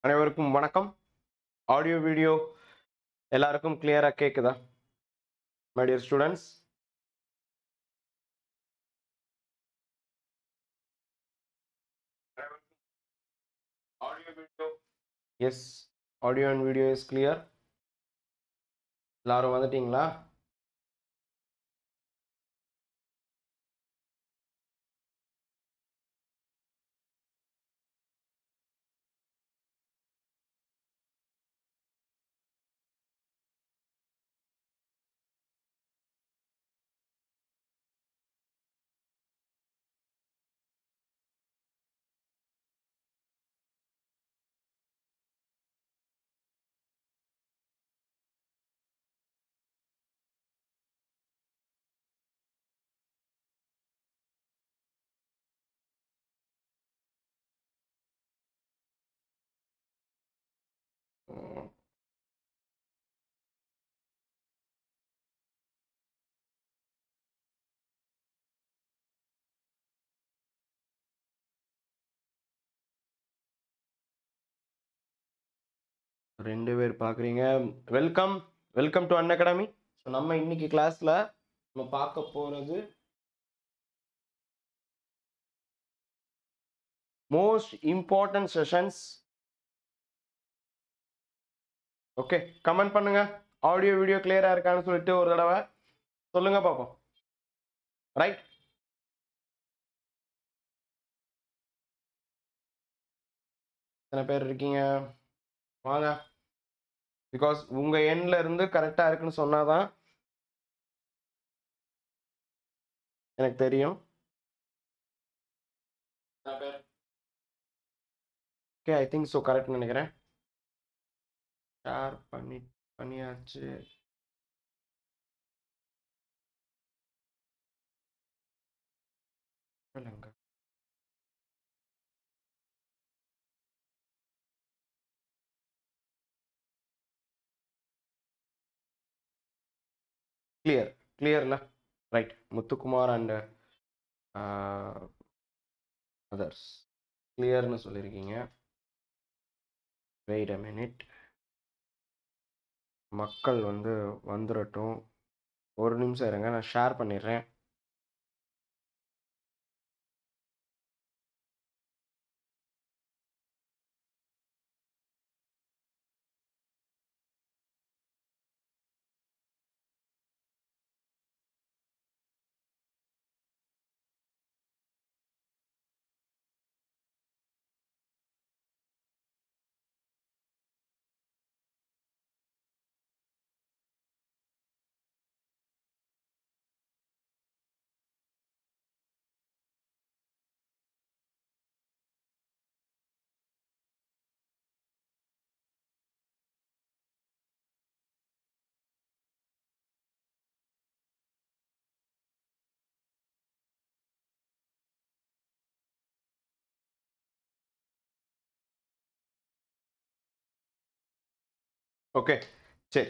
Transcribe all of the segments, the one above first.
அனைவருக்கும் வணக்கம் audio video எல்லாருக்கும் கிளியரா கேக்குதா my dear students audio video yes audio and video is clear எல்லாரும் வந்துட்டீங்களா உம், ரெண்டு பேர் பார்க்குறீங்க welcome welcome to an academy so நம்ம இன்னைக்கு கிளாஸில் நம்ம பார்க்க போகிறது most important sessions okay comment பண்ணுங்க ஆடியோ வீடியோ கிளியரா இருக்கான்னு சொல்லிட்டு ஒரு தடவை சொல்லுங்க பார்ப்போம் ரைட் எத்தனை பேர் இருக்கீங்க வாங்க பிகாஸ் உங்க எண்ட்ல இருந்து கரெக்டா இருக்குன்னு சொன்னாதான் எனக்கு தெரியும் ஓகே ஐ திங்க் ஸோ கரெக்ட்னு நினைக்கிறேன் ஷேர் பண்ணி பண்ணியாச்சு இல்லைங்க கிளியர் கிளியர்ல ரைட் முத்துக்குமார் அண்ட் அதர்ஸ் கிளியர்னு சொல்லியிருக்கீங்க வெயிட் அ மினிட் மக்கள் வந்து வந்துடட்டும் ஒரு நிமிஷம் இருங்க நான் ஷேர் பண்ணிடுறேன் ஓகே சரி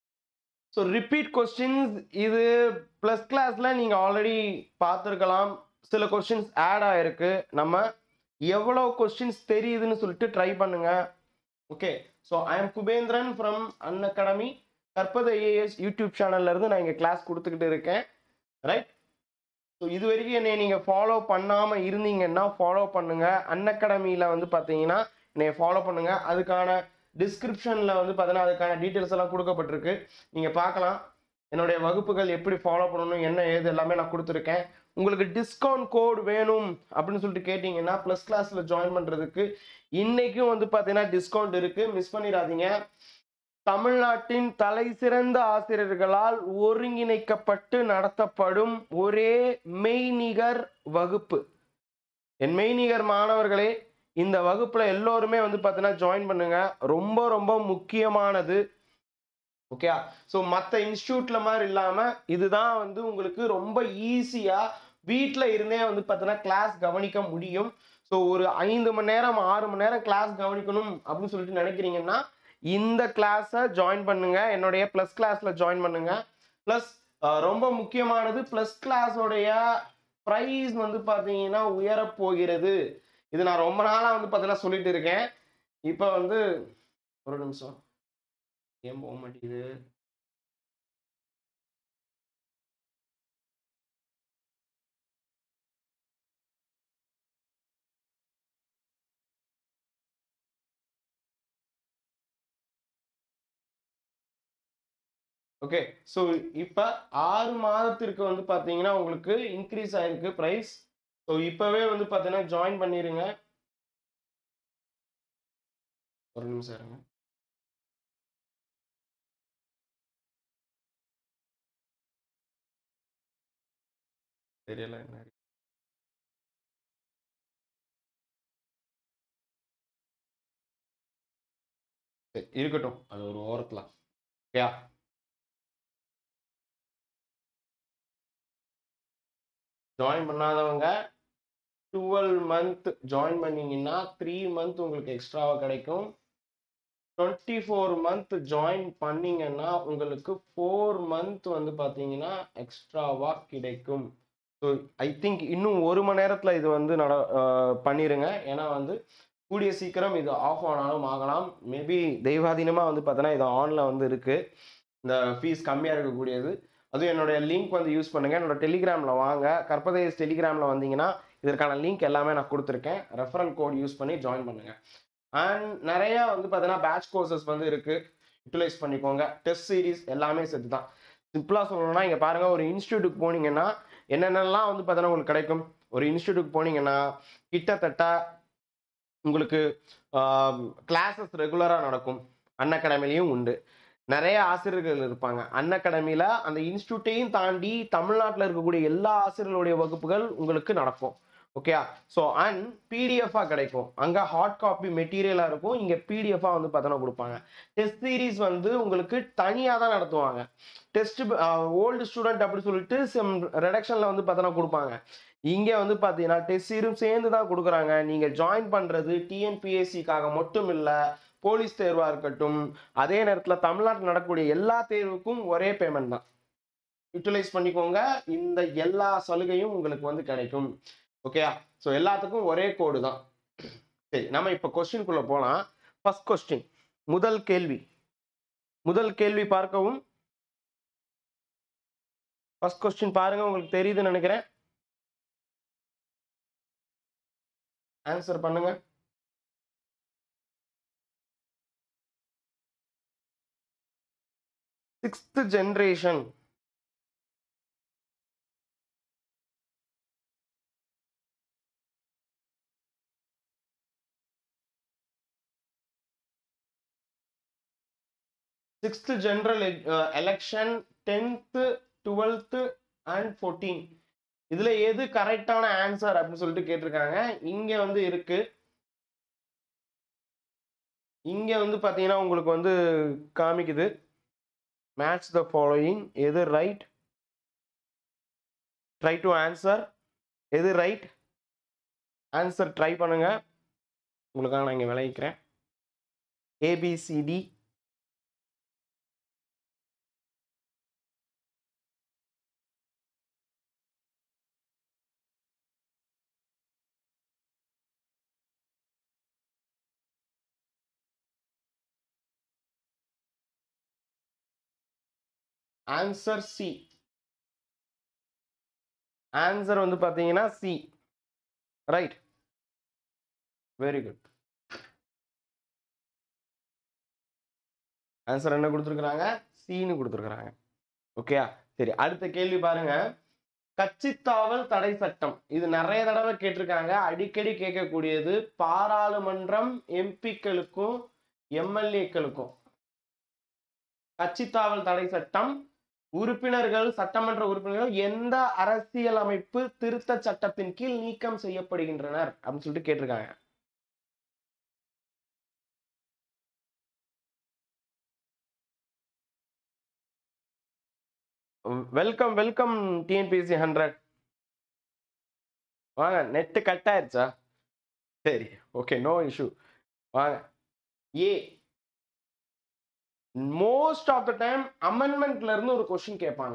ஸோ ரிப்பீட் கொஸ்டின்ஸ் இது ப்ளஸ் கிளாஸில் நீங்கள் ஆல்ரெடி பார்த்துருக்கலாம் சில கொஸ்டின்ஸ் ஆட் ஆகிருக்கு நம்ம எவ்வளோ கொஸ்டின்ஸ் தெரியுதுன்னு சொல்லிட்டு ட்ரை பண்ணுங்க okay so I am Kubendran from Unacademy கற்பது ஐஏஎஸ் யூடியூப் சேனல்ல இருந்து நான் இங்கே கிளாஸ் கொடுத்துக்கிட்டு இருக்கேன் ரைட் ஸோ இது வரைக்கும் என்னை நீங்கள் ஃபாலோ பண்ணாமல் இருந்தீங்கன்னா ஃபாலோ பண்ணுங்க அன் அகாடமியில் வந்து பார்த்தீங்கன்னா என்னை ஃபாலோ பண்ணுங்க அதுக்கான டிஸ்கிரிப்ஷனில் வந்து பார்த்தீங்கன்னா அதுக்கான டீட்டெயில்ஸ் எல்லாம் கொடுக்கப்பட்டிருக்கு நீங்கள் பார்க்கலாம் என்னுடைய வகுப்புகள் எப்படி ஃபாலோ பண்ணணும் என்ன ஏது எல்லாமே நான் கொடுத்துருக்கேன் உங்களுக்கு டிஸ்கவுண்ட் கோட் வேணும் அப்படின்னு சொல்லிட்டு கேட்டிங்கன்னா ப்ளஸ் கிளாஸில் ஜாயின் பண்ணுறதுக்கு இன்னைக்கும் வந்து பார்த்தீங்கன்னா டிஸ்கவுண்ட் இருக்குது மிஸ் பண்ணிடாதீங்க தமிழ்நாட்டின் தலை சிறந்த ஆசிரியர்களால் ஒருங்கிணைக்கப்பட்டு நடத்தப்படும் ஒரே மெய்நிகர் வகுப்பு என் மெய்நிகர் மாணவர்களே இந்த வகுப்புல எல்லோருமே வந்து பார்த்தீங்கன்னா ஜாயின் பண்ணுங்க ரொம்ப ரொம்ப முக்கியமானது ஓகே ஸோ மற்ற இன்ஸ்டியூட்ல மாதிரி இல்லாம இதுதான் வந்து உங்களுக்கு ரொம்ப ஈஸியா வீட்டில் இருந்தே வந்து பார்த்தீங்கன்னா கிளாஸ் கவனிக்க முடியும் ஸோ ஒரு ஐந்து மணி நேரம் ஆறு மணி நேரம் கிளாஸ் கவனிக்கணும் அப்படின்னு சொல்லிட்டு நினைக்கிறீங்கன்னா இந்த கிளாஸை ஜாயின் பண்ணுங்க என்னுடைய ப்ளஸ் கிளாஸ்ல ஜாயின் பண்ணுங்க ப்ளஸ் ரொம்ப முக்கியமானது ப்ளஸ் கிளாஸோடைய ப்ரைஸ் வந்து பார்த்தீங்கன்னா உயரப் போகிறது இது நான் ரொம்ப நாளாக வந்து பார்த்தீங்கன்னா சொல்லிட்டு இருக்கேன் இப்போ வந்து ஒரு நிமிஷம் ஏன் போக மாட்டேங்குது ஓகே ஸோ இப்போ ஆறு மாதத்திற்கு வந்து பார்த்தீங்கன்னா உங்களுக்கு இன்க்ரீஸ் ஆயிருக்கு ப்ரைஸ் ஸோ இப்போவே வந்து பார்த்தீங்கன்னா ஜாயின் பண்ணிடுங்க ஒரு நிமிஷம் இருங்க தெரியல என்ன இருக்கு. சரி, இருக்கட்டும் அது ஒரு ஓரத்தில் ஓகேயா ஜாயின் பண்ணாதவங்க டுவெல் மந்த் ஜாயின் பண்ணீங்கன்னா த்ரீ மந்த் உங்களுக்கு எக்ஸ்ட்ராவாக கிடைக்கும் டுவெண்ட்டி ஃபோர் மந்த் ஜாயின் பண்ணீங்கன்னா உங்களுக்கு ஃபோர் மந்த் வந்து பார்த்தீங்கன்னா எக்ஸ்ட்ராவாக கிடைக்கும் ஸோ ஐ திங்க் இன்னும் ஒரு மணி நேரத்தில் இது வந்து நட அஹ் பண்ணிருங்க ஏன்னா வந்து கூடிய சீக்கிரம் இது ஆஃப் ஆனாலும் ஆகலாம் மேபி தெய்வாதீனமாக வந்து பார்த்தோன்னா இது ஆனில் வந்து இருக்குது இந்த ஃபீஸ் கம்மியாக இருக்கக்கூடியது அதுவும் என்னுடைய லிங்க் வந்து யூஸ் பண்ணுங்கள் என்னோட டெலிகிராமில் வாங்க கற்பதேஸ் டெலிகிராமில் வந்தீங்கன்னா இதற்கான லிங்க் எல்லாமே நான் கொடுத்துருக்கேன் ரெஃபரல் கோட் யூஸ் பண்ணி ஜாயின் பண்ணுங்கள் அண்ட் நிறையா வந்து பார்த்தீங்கன்னா பேட்ச் கோர்சஸ் வந்து இருக்குது யூட்டிலைஸ் பண்ணிக்கோங்க டெஸ்ட் சீரிஸ் எல்லாமே சேர்த்து தான் சிம்பிளாக சொல்லணும்னா இங்கே பாருங்கள் ஒரு இன்ஸ்டியூட்டுக்கு போனீங்கன்னா என்னென்னலாம் வந்து பார்த்தீங்கன்னா உங்களுக்கு கிடைக்கும் ஒரு இன்ஸ்டியூட்டுக்கு போனீங்கன்னா கிட்டத்தட்ட உங்களுக்கு கிளாஸஸ் ரெகுலராக நடக்கும் அன் அகாடமிலையும் உண்டு நிறைய ஆசிரியர்கள் இருப்பாங்க அன் அகாடமியில் அந்த இன்ஸ்டியூட்டையும் தாண்டி தமிழ்நாட்டில் இருக்கக்கூடிய எல்லா ஆசிரியர்களுடைய வகுப்புகள் உங்களுக்கு நடக்கும் ஓகே ஸோ அண்ட் பிடிஎஃபாக கிடைக்கும் அங்கே ஹார்ட் காப்பி மெட்டீரியலாக இருக்கும் இங்கே பிடிஎஃபாக வந்து பார்த்தோன்னா கொடுப்பாங்க டெஸ்ட் சீரீஸ் வந்து உங்களுக்கு தனியாக தான் நடத்துவாங்க டெஸ்ட் ஓல்டு ஸ்டூடெண்ட் அப்படி சொல்லிட்டு சிம் ரெடக்ஷனில் வந்து பார்த்தோன்னா கொடுப்பாங்க இங்கே வந்து பார்த்தீங்கன்னா டெஸ்ட் சீரும் சேர்ந்து தான் கொடுக்குறாங்க நீங்கள் ஜாயின் பண்ணுறது டிஎன்பிஎஸ்சிக்காக மட்டும் இல்லை போலீஸ் தேர்வாக இருக்கட்டும் அதே நேரத்தில் தமிழ்நாட்டில் நடக்கக்கூடிய எல்லா தேர்வுக்கும் ஒரே பேமெண்ட் தான் யூட்டிலைஸ் பண்ணிக்கோங்க இந்த எல்லா சலுகையும் உங்களுக்கு வந்து கிடைக்கும் ஓகேயா ஸோ எல்லாத்துக்கும் ஒரே கோடு தான் சரி நம்ம இப்போ கொஸ்டின்குள்ளே போகலாம் ஃபர்ஸ்ட் கொஸ்டின் முதல் கேள்வி முதல் கேள்வி பார்க்கவும் ஃபர்ஸ்ட் கொஸ்டின் பாருங்க உங்களுக்கு தெரியுதுன்னு நினைக்கிறேன் ஆன்சர் பண்ணுங்க sixth generation sixth general election tenth twelfth and fourteen இதுல எது கரெக்டான ஆன்சர் அப்படின்னு சொல்லிட்டு கேட்டிருக்காங்க இங்க வந்து இருக்கு இங்க வந்து பாத்தீங்கன்னா உங்களுக்கு வந்து காமிக்குது மேட்ச் த ஃபாலோயிங் எது ரைட் ட்ரை டு ஆன்சர் எது ரைட் ஆன்சர் ட்ரை பண்ணுங்க உங்களுக்காக நான் இங்க விளைவிக்கிறேன் ஏபிசிடி ஆன்சர் சி ஆன்சர் வந்து பார்த்தீங்கன்னா C right very good answer என்ன கொடுத்துருக்குறாங்க சின்னு கொடுத்துருக்குறாங்க ஓகேயா சரி அடுத்த கேள்வி பாருங்க கட்சித்தாவல் தடை சட்டம் இது நிறைய தடவை கேட்டிருக்காங்க அடிக்கடி கேட்கக்கூடியது பாராளுமன்றம் எம்பிக்களுக்கும் எம்எல்ஏக்களுக்கும் கட்சித்தாவல் தடை சட்டம் உறுப்பினர்கள் சட்டமன்ற உறுப்பினர்கள் எந்த அரசியலமைப்பு திருத்த சட்டத்தின் கீழ் நீக்கம் செய்யப்படுகின்றனர் அப்படின்னு சொல்லிட்டு கேட்டிருக்காங்க வெல்கம் வெல்கம் டிஎன்பிஎஸ்சி ஹண்ட்ரட் வாங்க நெட்டு கட் ஆயிருச்சா சரி ஓகே நோ இஷ்யூ வாங்க a most of the time அமெண்ட்மெண்ட்ல இருந்து ஒரு கொஸ்டின் கேட்பாங்க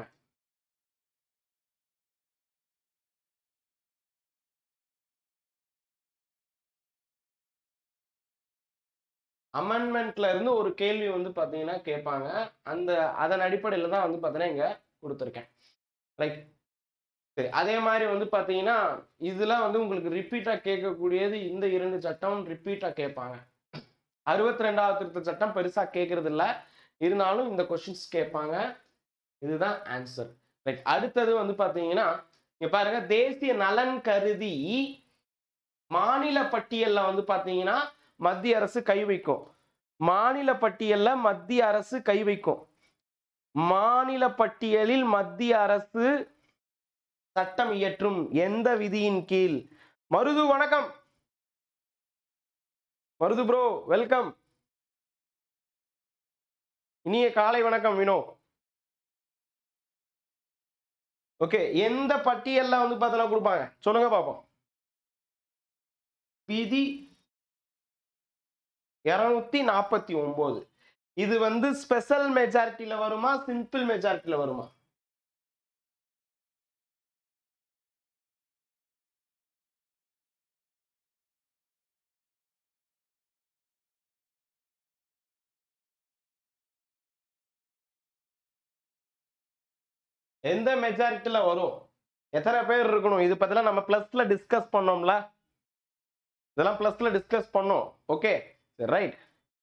அமெண்ட்மெண்ட்ல இருந்து ஒரு கேள்வி வந்து பாத்தீங்கன்னா கேட்பாங்க அந்த அதன் அடிப்படையில தான் வந்து பாத்தீங்கன்னா இங்க கொடுத்துருக்கேன் ரைட் சரி அதே மாதிரி வந்து பாத்தீங்கன்னா இதுல வந்து உங்களுக்கு ரிப்பீட்டா கேட்கக்கூடியது இந்த இரண்டு சட்டம் ரிப்பீட்டா கேட்பாங்க அறுபத்தி ரெண்டாவது திருத்த சட்டம் பெருசா கேட்கறது இல்ல இருந்தாலும் இந்த கொஸ்டின்ஸ் கேட்பாங்க இதுதான் ஆன்சர் ரைட் அடுத்தது வந்து பாத்தீங்கன்னா இங்க பாருங்க தேசிய நலன் கருதி மாநில பட்டியல்ல வந்து பாத்தீங்கன்னா மத்திய அரசு கை வைக்கும் மாநில பட்டியல்ல மத்திய அரசு கை வைக்கும் மாநில பட்டியலில் மத்திய அரசு சட்டம் இயற்றும் எந்த விதியின் கீழ் மருது வணக்கம் மருது ப்ரோ வெல்கம் இனிய காலை வணக்கம் வினோ ஓகே எந்த பட்டியல்ல வந்து பார்த்தோன்னா கொடுப்பாங்க சொல்லுங்க பார்ப்போம் விதி இருநூத்தி நாற்பத்தி ஒன்பது இது வந்து ஸ்பெஷல் மெஜாரிட்டியில வருமா சிம்பிள் மெஜாரிட்டியில வருமா எந்த மெஜாரிட்டியில வரும் எத்தனை பேர் இருக்கணும் இது பத்திலாம் நம்ம பிளஸ்ல டிஸ்கஸ் பண்ணோம்ல இதெல்லாம் பிளஸ்ல டிஸ்கஸ் பண்ணோம் ஓகே ரைட்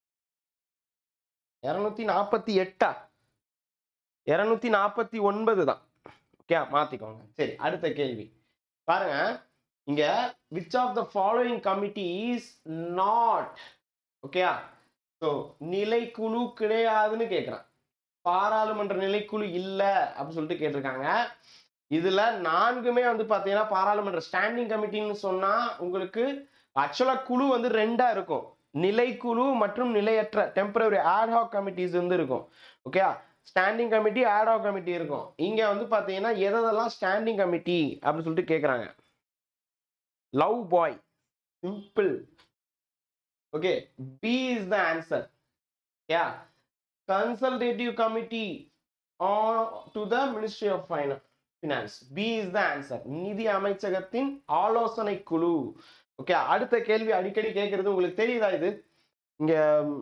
இரநூத்தி நாற்பத்தி எட்டா இரநூத்தி நாற்பத்தி ஒன்பது தான் ஓகே மாத்திக்கோங்க சரி அடுத்த கேள்வி பாருங்க இங்க which of the following committee is not ஓகேயா ஸோ நிலைக்குழு கிடையாதுன்னு கேட்குறான் பாராளுமன்ற நிலைக்குழு இல்லை அப்படின்னு சொல்லிட்டு கேட்டிருக்காங்க இதுல நான்குமே வந்து பாத்தீங்கன்னா பாராளுமன்ற ஸ்டாண்டிங் கமிட்டின்னு சொன்னா உங்களுக்கு ஆக்சுவலா குழு வந்து ரெண்டா இருக்கும் நிலைக்குழு மற்றும் நிலையற்ற டெம்பரரி ஆட்ஹாக் கமிட்டிஸ் வந்து இருக்கும் okay standing committee ad hoc committee இருக்கும் இங்க வந்து பாத்தீங்கன்னா எதெல்லாம் ஸ்டாண்டிங் கமிட்டி அப்படின்னு சொல்லிட்டு கேக்குறாங்க லவ் பாய் simple okay B is the answer yeah consultative committee on to the ministry of finance finance b is the answer நிதி அமைச்சகத்தின் ஆலோசனை குழு ஓகே அடுத்த கேள்வி அடிக்கடி கேட்கறது உங்களுக்கு தெரியுதா இது இங்க ம்,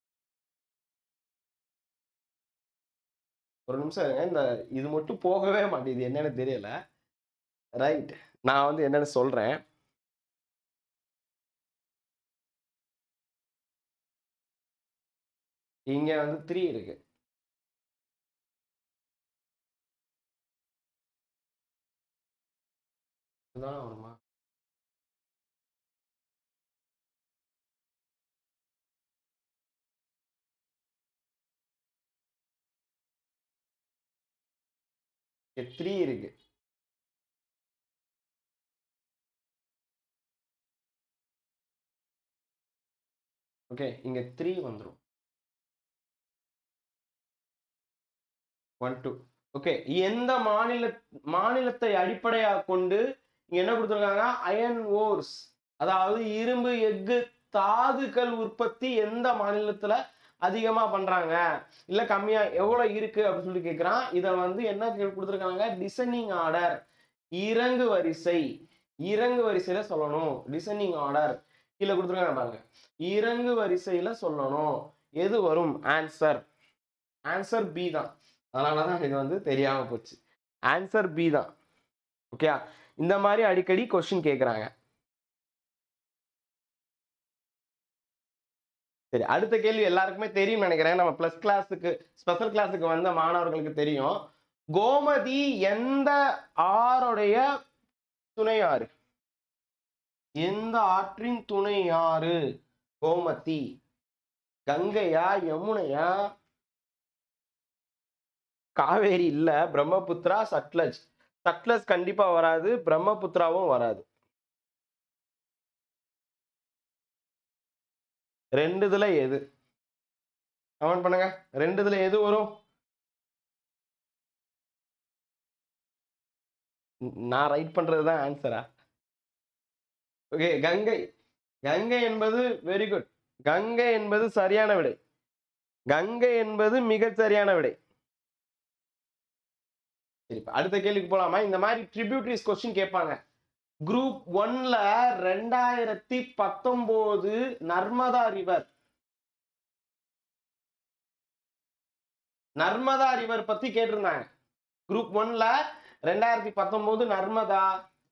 ஒரு நிமிஷம் இருங்க இந்த இது மட்டும் போகவே மாட்டேங்குது என்னன்னு தெரியல ரைட் நான் வந்து என்னன்னு சொல்றேன் இங்க வந்து த்ரீ இருக்கு இதுதானே வருமா த்ரீ இருக்கு ஓகே இங்க த்ரீ வந்துரும் ஒன் டூ ஓகே எந்த மாநில மாநிலத்தை அடிப்படையாக கொண்டு இங்க என்ன கொடுத்துருக்காங்க அயன் ஓர்ஸ் அதாவது இரும்பு எஃகு தாதுக்கள் உற்பத்தி எந்த மாநிலத்துல அதிகமா பண்றாங்க இல்ல கம்மியா எவ்வளவு இருக்கு அப்படின்னு சொல்லி கேக்குறான் இத வந்து என்ன கே- கொடுத்திருக்காங்க டிசைனிங் ஆர்டர் இறங்கு வரிசை இறங்கு வரிசையில சொல்லணும் டிசைனிங் ஆர்டர் கீழே கொடுத்துருக்காங்க பாருங்க இறங்கு வரிசையில சொல்லணும் எது வரும் ஆன்சர் ஆன்சர் பி தான் அதனாலதான் இது வந்து தெரியாம போச்சு ஆன்சர் பி தான் ஓகே இந்த மாதிரி அடிக்கடி கொஸ்டின் கேக்குறாங்க சரி அடுத்த கேள்வி எல்லாருக்குமே தெரியும் நினைக்கிறேன் நம்ம பிளஸ் கிளாஸுக்கு ஸ்பெஷல் கிளாஸுக்கு வந்த மாணவர்களுக்கு தெரியும் கோமதி எந்த ஆறுடைய துணை ஆறு எந்த ஆற்றின் துணை ஆறு கோமதி கங்கையா யமுனையா காவேரி இல்ல பிரம்மபுத்திரா சட்லஜ் சட்லஜ் கண்டிப்பா வராது பிரம்மபுத்திராவும் வராது ரெண்டுதுல எது கமெண்ட் பண்ணுங்க ரெண்டுதுல எது வரும் ந- நான் ரைட் பண்றது தான் ஆன்சரா ஓகே கங்கை கங்கை என்பது வெரி குட் கங்கை என்பது சரியான விடை கங்கை என்பது மிகச் சரியான விடை சரி இப்ப அடுத்த கேள்விக்கு போலாமா இந்த மாதிரி ட்ரிபியூட்ரிஸ் கொஸ்டின் கேட்பாங்க குரூப் ஒன்ல ரெண்டாயிரத்தி பத்தொன்பது நர்மதா ரிவர் நர்மதா ரிவர் பத்தி கேட்டிருந்தாங்க குரூப் ஒன்ல ரெண்டாயிரத்தி பத்தொன்பது நர்மதா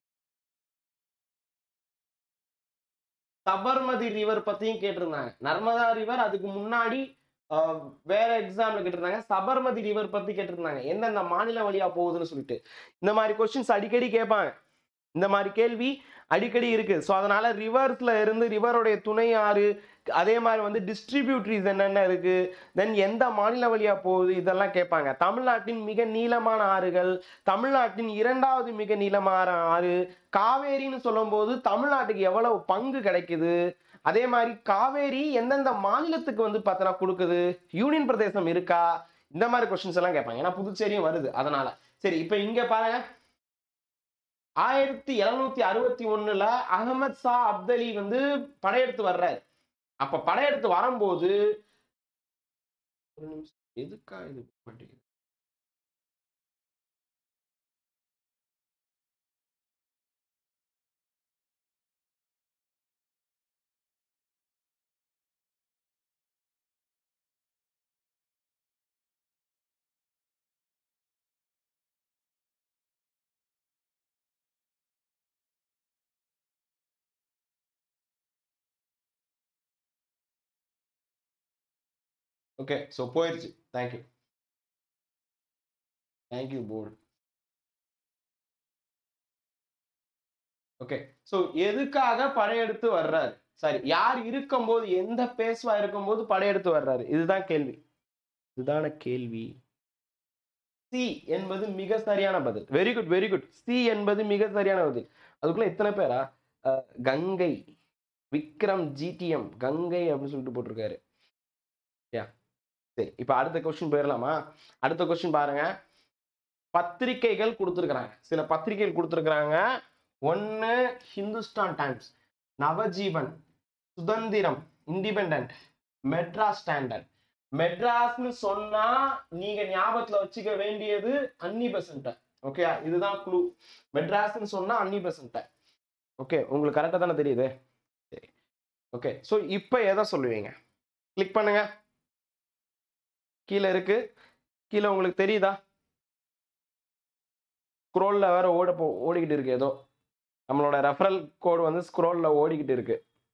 சபர்மதி ரிவர் பத்தியும் கேட்டிருந்தாங்க நர்மதா ரிவர் அதுக்கு முன்னாடி ஆஹ், வேற எக்ஸாம்ல கேட்டிருந்தாங்க சபர்மதி ரிவர் பத்தி கேட்டிருந்தாங்க எந்தெந்த மாநில வழியா போகுதுன்னு சொல்லிட்டு இந்த மாதிரி கொஸ்டின்ஸ் அடிக்கடி கேட்பாங்க இந்த மாதிரி கேள்வி அடிக்கடி இருக்கு ஸோ அதனால ரிவர்ஸ்ல இருந்து ரிவருடைய துணை ஆறு அதே மாதிரி வந்து டிஸ்ட்ரிபியூட்ரிஸ் என்னென்ன இருக்கு தென் எந்த மாநில வழியா போகுது இதெல்லாம் கேட்பாங்க தமிழ்நாட்டின் மிக நீளமான ஆறுகள் தமிழ்நாட்டின் இரண்டாவது மிக நீளமான ஆறு காவேரின்னு சொல்லும்போது தமிழ்நாட்டுக்கு எவ்வளவு பங்கு கிடைக்குது அதே மாதிரி காவேரி எந்தெந்த மாநிலத்துக்கு வந்து பார்த்தனா கொடுக்குது யூனியன் பிரதேசம் இருக்கா இந்த மாதிரி கொஸ்டின்ஸ் எல்லாம் கேட்பாங்க ஏன்னா புதுச்சேரியும் வருது அதனால சரி இப்போ இங்க பாருங்க ஆயிரத்தி எழுநூத்தி அறுபத்தி ஒண்ணுல அகமது ஷா அப்தலி வந்து படையெடுத்து வர்றாரு அப்ப படையெடுத்து வரும்போது ஒரு நிமிஷம் எதுக்கா இது மாட்டேங்குது ஓகே ஸோ போயிடுச்சு thank you thank you board okay so எதுக்காக படையெடுத்து வர்றாரு சரி யார் இருக்கும்போது எந்த பேசுவா இருக்கும்போது படையெடுத்து வர்றாரு இதுதான் கேள்வி இதுதான கேள்வி சி என்பது மிக சரியான பதில் very good very good C என்பது மிக சரியான பதில் அதுக்குள்ள எத்தனை பேரா அஹ், கங்கை விக்ரம் ஜிடிஎம் கங்கை அப்படின்னு சொல்லிட்டு போட்டிருக்காரு யா சரி இப்போ அடுத்த கொஸ்டின் போயிடலாமா அடுத்த கொஸ்டின் பாருங்க பத்திரிக்கைகள் கொடுத்துருக்குறாங்க சில பத்திரிகைகள் கொடுத்துருக்குறாங்க ஒன்று ஹிந்துஸ்தான் டைம்ஸ் நவஜீவன் சுதந்திரம் இண்டிபெண்ட் மெட்ராஸ் ஸ்டாண்டர்ட் மெட்ராஸ்னு சொன்னா நீங்க ஞாபகத்துல வச்சுக்க வேண்டியது அன்னி பெசன்ட்ட ஓகே இதுதான் குழு மெட்ராஸ்னு சொன்னா அன்னி பெசன்ட்ட ஓகே உங்களுக்கு கரெக்டாக தானே தெரியுது சரி ஓகே ஸோ இப்போ எதை சொல்லுவீங்க கிளிக் பண்ணுங்க கீழே இருக்கு கீழே உங்களுக்கு தெரியுதா ஸ்க்ரோல்ல வேற ஓட போ ஓடிக்கிட்டு இருக்கு ஏதோ நம்மளோட ரெஃபரல் கோடு வந்து ஸ்க்ரோல்ல ஓடிக்கிட்டு இருக்கு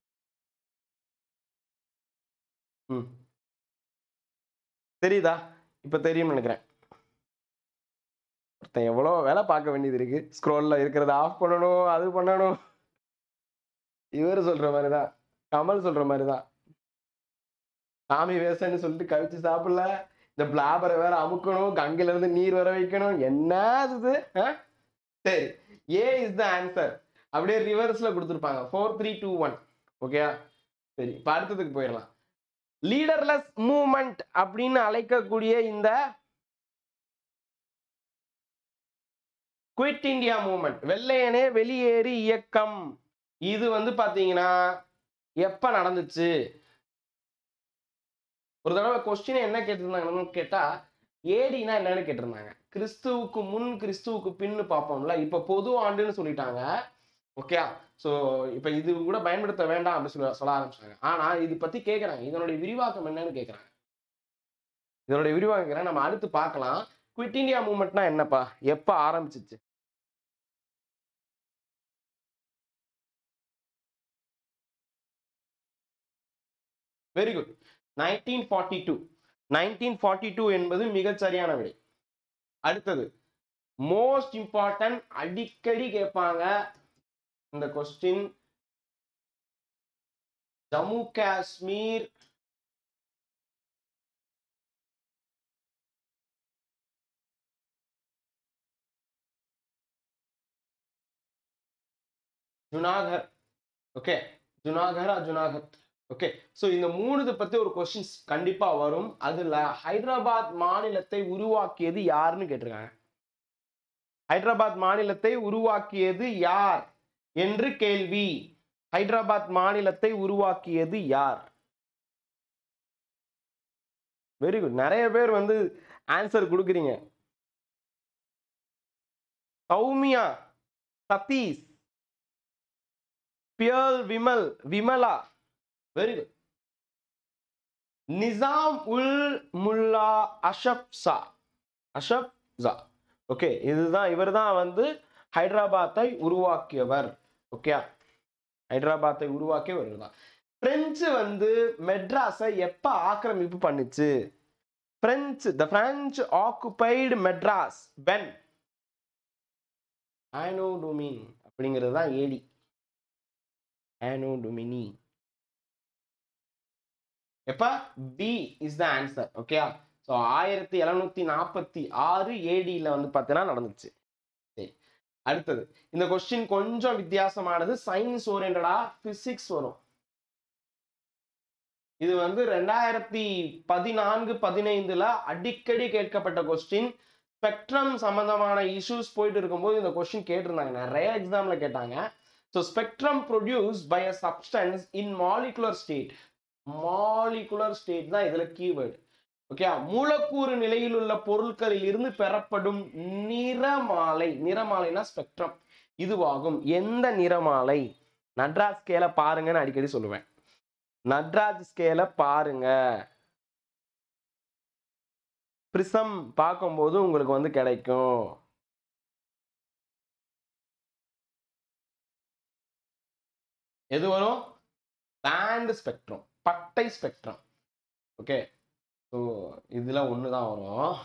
ம் தெரியுதா இப்போ தெரியும்னு நினைக்கிறேன் ஒருத்தன் எவ்வளோ வேலை பார்க்க வேண்டியது இருக்கு ஸ்க்ரோல்ல இருக்கிறத ஆஃப் பண்ணணும் அது பண்ணணும் இவர் சொல்ற மாதிரி தான் கமல் சொல்ற மாதிரி தான் சாமி வேசன்னு சொல்லிட்டு கவிச்சு சாப்பிடல இந்த பிளாபரை வேற அமுக்கணும் கங்கையில இருந்து நீர் வர வைக்கணும் என்ன இது ஆ? சரி ஏ இஸ் த ஆன்சர் அப்படியே ரிவர்ஸ்ல கொடுத்துருப்பாங்க ஃபோர் த்ரீ டூ ஒன் ஓகேயா சரி இப்போ அடுத்ததுக்கு போயிடலாம் லீடர்லெஸ் மூமெண்ட் அப்படின்னு அழைக்கக்கூடிய இந்த குவிட் இந்தியா மூமெண்ட் வெள்ளையனே வெளியேறு இயக்கம் இது வந்து பாத்தீங்கன்னா எப்ப நடந்துச்சு ஒரு தடவை கொஸ்டின் என்ன கேட்டிருந்தாங்கன்னு கேட்டா ஏடினா என்னன்னு கேட்டிருந்தாங்க கிறிஸ்துவுக்கு முன் கிறிஸ்துவுக்கு பின்னு பார்ப்போம்ல இப்ப பொது ஆண்டுன்னு சொல்லிட்டாங்க ஓகே ஸோ இப்போ இது கூட பயன்படுத்த வேண்டாம் அப்படின்னு சொல்ல சொல்ல ஆரம்பிச்சாங்க ஆனா இது பத்தி கேட்குறாங்க இதனுடைய விரிவாக்கம் என்னன்னு கேட்குறாங்க இதனுடைய விரிவாக்கம் கேட்குறேன் நம்ம அடுத்து பார்க்கலாம் குவிட் இந்தியா மூவ்மெண்ட்னா என்னப்பா எப்ப ஆரம்பிச்சிச்சு very good nineteen forty two nineteen forty two என்பது மிகச் சரியான விடை அடுத்தது மோஸ்ட் இம்பார்ட்டன்ட் அடிக்கடி கேட்பாங்க இந்த கொஸ்டின் ஜம்மு காஷ்மீர் ஜுனாகர் ஓகே ஜுனாகரா ஜுனாகத் ஓகே ஸோ இந்த மூணுது பத்தி ஒரு கொஸ்டின்ஸ் கண்டிப்பா வரும் அதுல ஹைதராபாத் மாநிலத்தை உருவாக்கியது யாருன்னு கேட்டிருக்காங்க ஹைதராபாத் மாநிலத்தை உருவாக்கியது யார் என்று கேள்வி ஹைதராபாத் மாநிலத்தை உருவாக்கியது யார் வெரி குட் நிறைய பேர் வந்து ஆன்சர் கொடுக்குறீங்க சௌமியா சதீஷ் பியல் விமல் விமலா வெரி குட் நிசாம் உல் முல்லா அஷப் சா அஷப் ஜா ஓகே இதுதான் இவர் தான் வந்து ஹைதராபாத்தை உருவாக்கியவர் ஓகே ஹைதராபாத்தை உருவாக்கியவர் தான் பிரெஞ்சு வந்து மெட்ராஸை எப்ப ஆக்கிரமிப்பு பண்ணுச்சு French the French occupied Madras பென் ஆனோ டொமின் அப்படிங்கிறது தான் ஏடி ஆனோ டொமினி எப்ப B is the answer okay so ஆயிரத்தி எழுநூத்தி நாற்பத்தி ஆறு ஏடியில் வந்து பார்த்தீங்கன்னா நடந்துச்சு சரி அடுத்தது இந்த கொஸ்டின் கொஞ்சம் வித்தியாசமானது சயின்ஸ் ஓரியன்டா பிசிக்ஸ் வரும் இது வந்து ரெண்டாயிரத்தி பதினான்கு பதினைந்துல அடிக்கடி கேட்கப்பட்ட கொஸ்டின் ஸ்பெக்ட்ரம் சம்பந்தமான இஷ்யூஸ் போயிட்டு இருக்கும்போது இந்த கொஸ்டின் கேட்டிருந்தாங்க நிறைய எக்ஸாம்ல கேட்டாங்க so spectrum produce by a substance in molecular state molecular state தான் இதுல கீவேர்டு ஓகே மூலக்கூறு நிலையில் உள்ள பொருட்களில் இருந்து பெறப்படும் நிறமாலை நிறமாலைனா ஸ்பெக்ட்ரம் இதுவாகும் எந்த நிறமாலை நட்ராஜ் ஸ்கேல பாருங்கன்னு அடிக்கடி சொல்லுவேன் நட்ராஜ் ஸ்கேல பாருங்க பிரிசம் பார்க்கும்போது உங்களுக்கு வந்து கிடைக்கும் எது வரும் பேண்ட் ஸ்பெக்ட்ரம் பட்டை ஸ்பெக்ட்ரம் ஓகே ஸோ இதுல ஒன்று தான் வரும்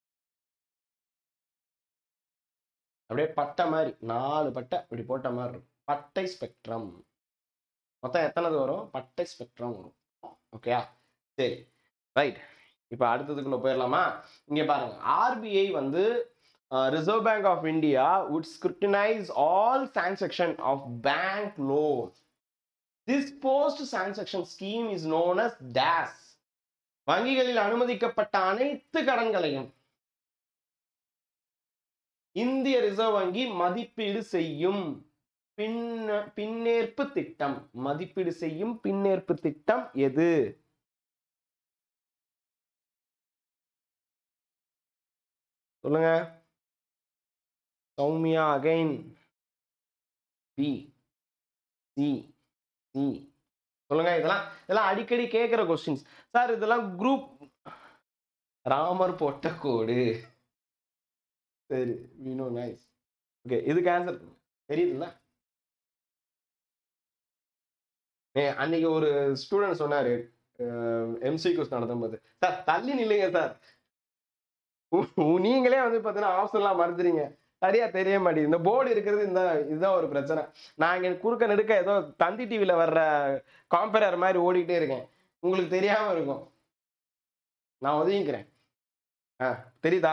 அப்படியே பட்டை மாதிரி நாலு பட்டை இப்படி போட்ட மாதிரி இருக்கும் பட்டை ஸ்பெக்ட்ரம் மொத்தம் எத்தனது வரும் பட்டை ஸ்பெக்ட்ரம் வரும் ஓகேயா சரி ரைட் இப்போ அடுத்ததுக்குள்ள போயிடலாமா இங்க பாருங்க ஆர்பிஐ வந்து Reserve Bank of India would scrutinize all transaction of bank loans this post transaction scheme is known as DAS வங்கிகளில் அனுமதிக்கப்பட்ட அனைத்து கடன்களையும் இந்திய ரிசர்வ் வங்கி மதிப்பீடு செய்யும் பின்ன பின்னேற்பு திட்டம் மதிப்பீடு செய்யும் பின்னேற்பு திட்டம் எது சொல்லுங்க Soumya again B C C சொல்லுங்க இதெல்லாம் இதெல்லாம் அடிக்கடி கேட்குற கொஸ்டின்ஸ் சார் இதெல்லாம் குரூப் ராமர் போட்ட கோடு சரி வினோ நைஸ் ஓகே இதுக்கு ஆன்சர் தெரியுதுல்ல ஏ, அன்னைக்கு ஒரு ஸ்டூடெண்ட் சொன்னாரு எம்சிக்யூஸ் நடத்தும் போது சார் தள்ளி நில்லுங்க சார் உ- உ- நீங்களே வந்து பார்த்தீங்கன்னா ஆப்ஷன்லாம் மறந்துறீங்க சரியா தெரிய மாட்டேங்குது இந்த போர்டு இருக்கிறது இந்த இதுதான் ஒரு பிரச்சனை நான் இங்க குறுக்க நெடுக்க ஏதோ தந்தி டிவியில வர்ற காம்பரர் மாதிரி ஓடிக்கிட்டே இருக்கேன் உங்களுக்கு தெரியாம இருக்கும் நான் ஒதுங்கிக்கிறேன் ஆ தெரியுதா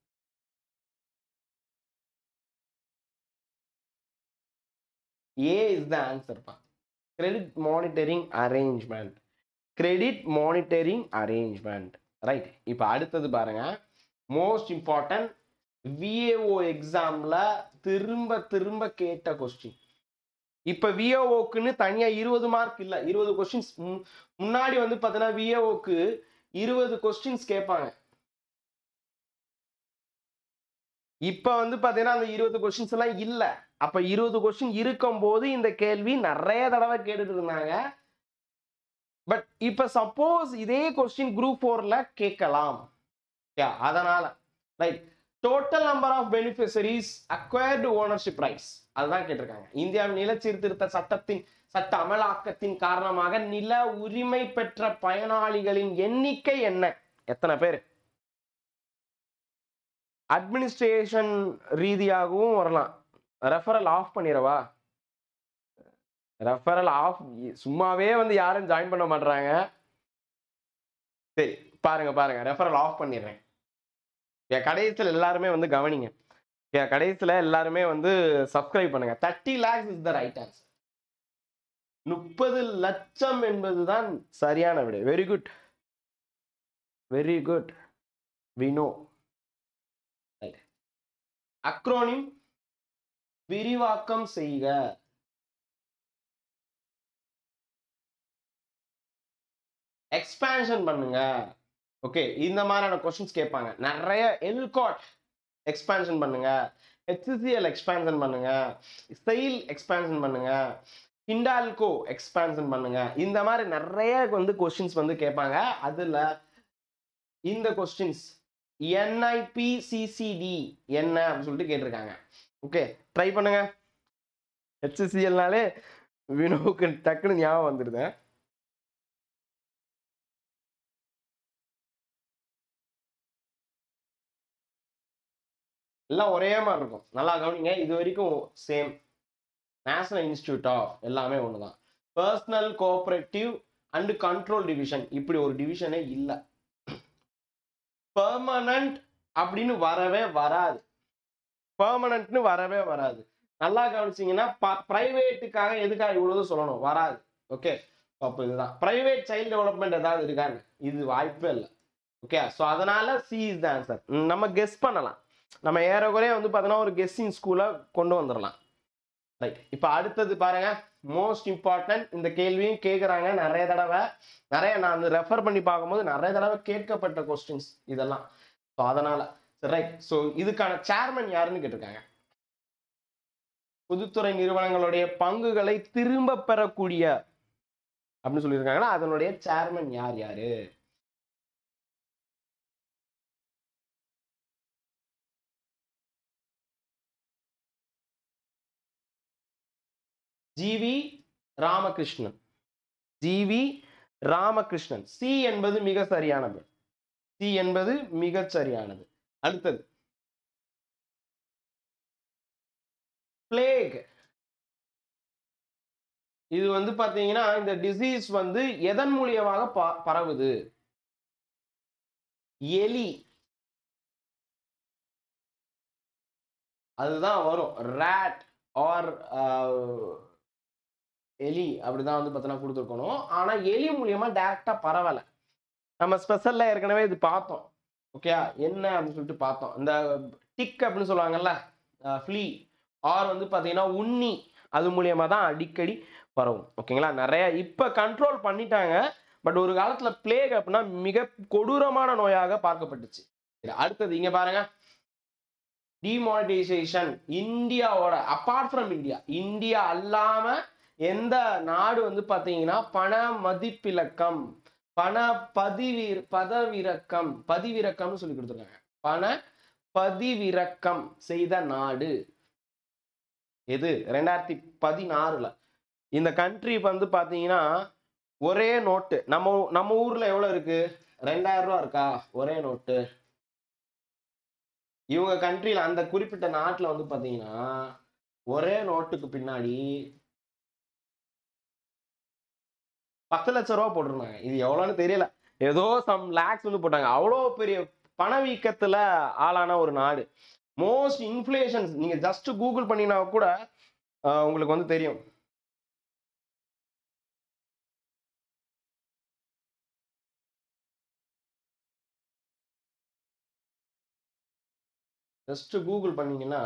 ஏ இஸ் த ஆன்சர் பா credit monitoring arrangement credit monitoring arrangement right இப்போ அடுத்தது பாருங்க மோஸ்ட் இம்பார்ட்டன்ட் விஏஓ எக்ஸாம்ல திரும்ப திரும்ப கேட்ட கொஸ்டின் இப்ப விஏஓக்குன்னு தனியா இருபது மார்க் இல்ல இருபது கொஸ்டின்ஸ் முன்னாடி வந்து பாத்தீங்கன்னா விஏஓக்கு இருபது கொஸ்டின்ஸ் கேட்பாங்க இப்ப வந்து பாத்தீங்கன்னா அந்த இருபது கொஸ்டின்ஸ் எல்லாம் இல்ல அப்ப இருபது கொஸ்டின் இருக்கும் போது இந்த கேள்வி நிறைய தடவை கேட்டுட்டு இருந்தாங்க பட் இப்ப சப்போஸ் இதே கொஸ்டின் குரூப் ஃபோர்ல கேட்கலாம் Yeah, அதனால right total number of beneficiaries acquired ownership rights அதுதான் கேட்டிருக்காங்க இந்தியாவின் நில சீர்திருத்த சட்டத்தின் சட்ட அமலாக்கத்தின் காரணமாக நில உரிமை பெற்ற பயனாளிகளின் எண்ணிக்கை என்ன எத்தனை பேர் அட்மினிஸ்ட்ரேஷன் ரீதியாகவும் வரலாம் ரெஃபரல் ஆஃப் பண்ணிடவா ரெஃபரல் ஆஃப் சும்மாவே வந்து யாரும் ஜாயின் பண்ண மாட்றாங்க சரி பாருங்க பாருங்க ரெஃபரல் ஆஃப் பண்ணிடுறேன் என் கடைசியில் எல்லாருமே வந்து கவனிங்க என் கடைசியில் எல்லாருமே வந்து சப்ஸ்கிரைப் பண்ணுங்க thirty lakhs is the right answer முப்பது லட்சம் என்பதுதான் சரியான விடை very good very good Vino acronym விரிவாக்கம் செய்க எக்ஸ்பான்ஷன் பண்ணுங்க ஓகே இந்த மாதிரியான கொஸ்டின்ஸ் கேட்பாங்க நிறைய எல்காட் எக்ஸ்பான்ஷன் பண்ணுங்க ஹெச்சிசிஎல் எக்ஸ்பான்ஷன் பண்ணுங்க செயில் எக்ஸ்பான்ஷன் பண்ணுங்க ஹிண்டால்கோ எக்ஸ்பான்ஷன் பண்ணுங்க இந்த மாதிரி நிறைய வந்து கொஸ்டின்ஸ் வந்து கேட்பாங்க அதுல இந்த கொஸ்டின்ஸ் என்ஐபிசிசிடி என்ன அப்படின்னு சொல்லிட்டு கேட்டிருக்காங்க ஓகே ட்ரை பண்ணுங்க ஹெச்சிசிஎல்னாலே வினோவுக்கு டக்குன்னு ஞாபகம் வந்துடுது எல்லாம் ஒரே மாதிரி இருக்கும் நல்லா கவனிங்க இது வரைக்கும் சேம் நேஷனல் இன்ஸ்டியூட் ஆஃப் எல்லாமே ஒன்று தான் personnel cooperative and control division இப்படி ஒரு டிவிஷனே இல்லை பெர்மனன்ட் அப்படின்னு வரவே வராது பெர்மனன்ட்னு வரவே வராது நல்லா கவனிச்சிங்கன்னா ப்ரைவேட்டுக்காக எதுக்காக இவ்வளவு சொல்லணும் வராது ஓகே அப்போ இதுதான் ப்ரைவேட் சைல்டு டெவலப்மெண்ட் ஏதாவது இருக்கான்னு இது வாய்ப்பே இல்லை ஓகே ஸோ அதனால சி இஸ் த ஆன்சர் நம்ம கெஸ் பண்ணலாம் நம்ம ஏறக்குறைய வந்து பார்த்தோன்னா ஒரு கெஸ்ஸிங் ஸ்கூலை கொண்டு வந்துடலாம் ரைட் இப்போ அடுத்தது பாருங்க மோஸ்ட் இம்பார்ட்டன்ட் இந்த கேள்வியும் கேட்குறாங்க நிறைய தடவை நிறைய நான் வந்து ரெஃபர் பண்ணி பார்க்கும்போது நிறைய தடவை கேட்கப்பட்ட கொஸ்டின்ஸ் இதெல்லாம் ஸோ அதனால சரி ரைட் ஸோ இதுக்கான சேர்மன் யாருன்னு கேட்டிருக்காங்க பொதுத்துறை நிறுவனங்களுடைய பங்குகளை திரும்ப பெறக்கூடிய அப்படின்னு சொல்லியிருக்காங்கன்னா அதனுடைய சேர்மன் யார் யாரு GV Ramakrishnan GV Ramakrishnan C என்பது மிக சரியானது சி என்பது மிகச் சரியானது அடுத்தது பிளேக் இது வந்து பாத்தீங்கன்னா இந்த டிசீஸ் வந்து எதன் மூலியமாக ப- பரவுது எலி அதுதான் வரும் ரேட் ஆர் எலி அப்படிதான் வந்து பார்த்தோன்னா கொடுத்துருக்கணும் ஆனா எலி மூலியமா டேரக்டா பரவலை நம்ம ஸ்பெஷல்ல ஏற்கனவே இது பார்த்தோம் ஓகே என்ன அப்படின்னு சொல்லிட்டு பார்த்தோம் இந்த டிக் அப்படின்னு சொல்லுவாங்கல்ல ஃப்ளீ ஆர் வந்து பார்த்தீங்கன்னா உண்ணி அது மூலியமா தான் அடிக்கடி பரவும் ஓகேங்களா நிறைய இப்போ கண்ட்ரோல் பண்ணிட்டாங்க பட் ஒரு காலத்துல பிளேக் அப்படின்னா மிக கொடூரமான நோயாக பார்க்கப்பட்டுச்சு சரி, அடுத்தது இங்க பாருங்க டிமானிட்டைசேஷன் இந்தியாவோட அப்பார்ட் ஃப்ரம் இந்தியா இந்தியா அல்லாம எந்த நாடு வந்து பாத்தீங்கன்னா பண மதிப்பிலக்கம் பண பதிவிர பதவிறக்கம் பதிவிறக்கம்னு சொல்லி கொடுத்துருக்காங்க பண பதிவிறக்கம் செய்த நாடு எது ரெண்டாயிரத்தி பதினாறுல இந்த கண்ட்ரி வந்து பாத்தீங்கன்னா ஒரே நோட்டு நம்ம நம்ம ஊர்ல எவ்வளவு இருக்கு ரெண்டாயிரம் ரூபா இருக்கா ஒரே நோட்டு இவங்க கண்ட்ரில அந்த குறிப்பிட்ட நாட்டுல வந்து பாத்தீங்கன்னா ஒரே நோட்டுக்கு பின்னாடி பத்து லட்ச ரூபா போட்டிருந்தாங்க இது எவ்வளோன்னு தெரியல ஏதோ சம் லேக்ஸ் வந்து போட்டாங்க அவ்வளோ பெரிய பணவீக்கத்துல ஆளான ஒரு நாடு மோஸ்ட் இன்ஃப்ளேஷன்ஸ் நீங்க ஜஸ்ட் கூகுள் பண்ணினா கூட ஆஹ், உங்களுக்கு வந்து தெரியும் ஜஸ்ட் கூகுள் பண்ணீங்கன்னா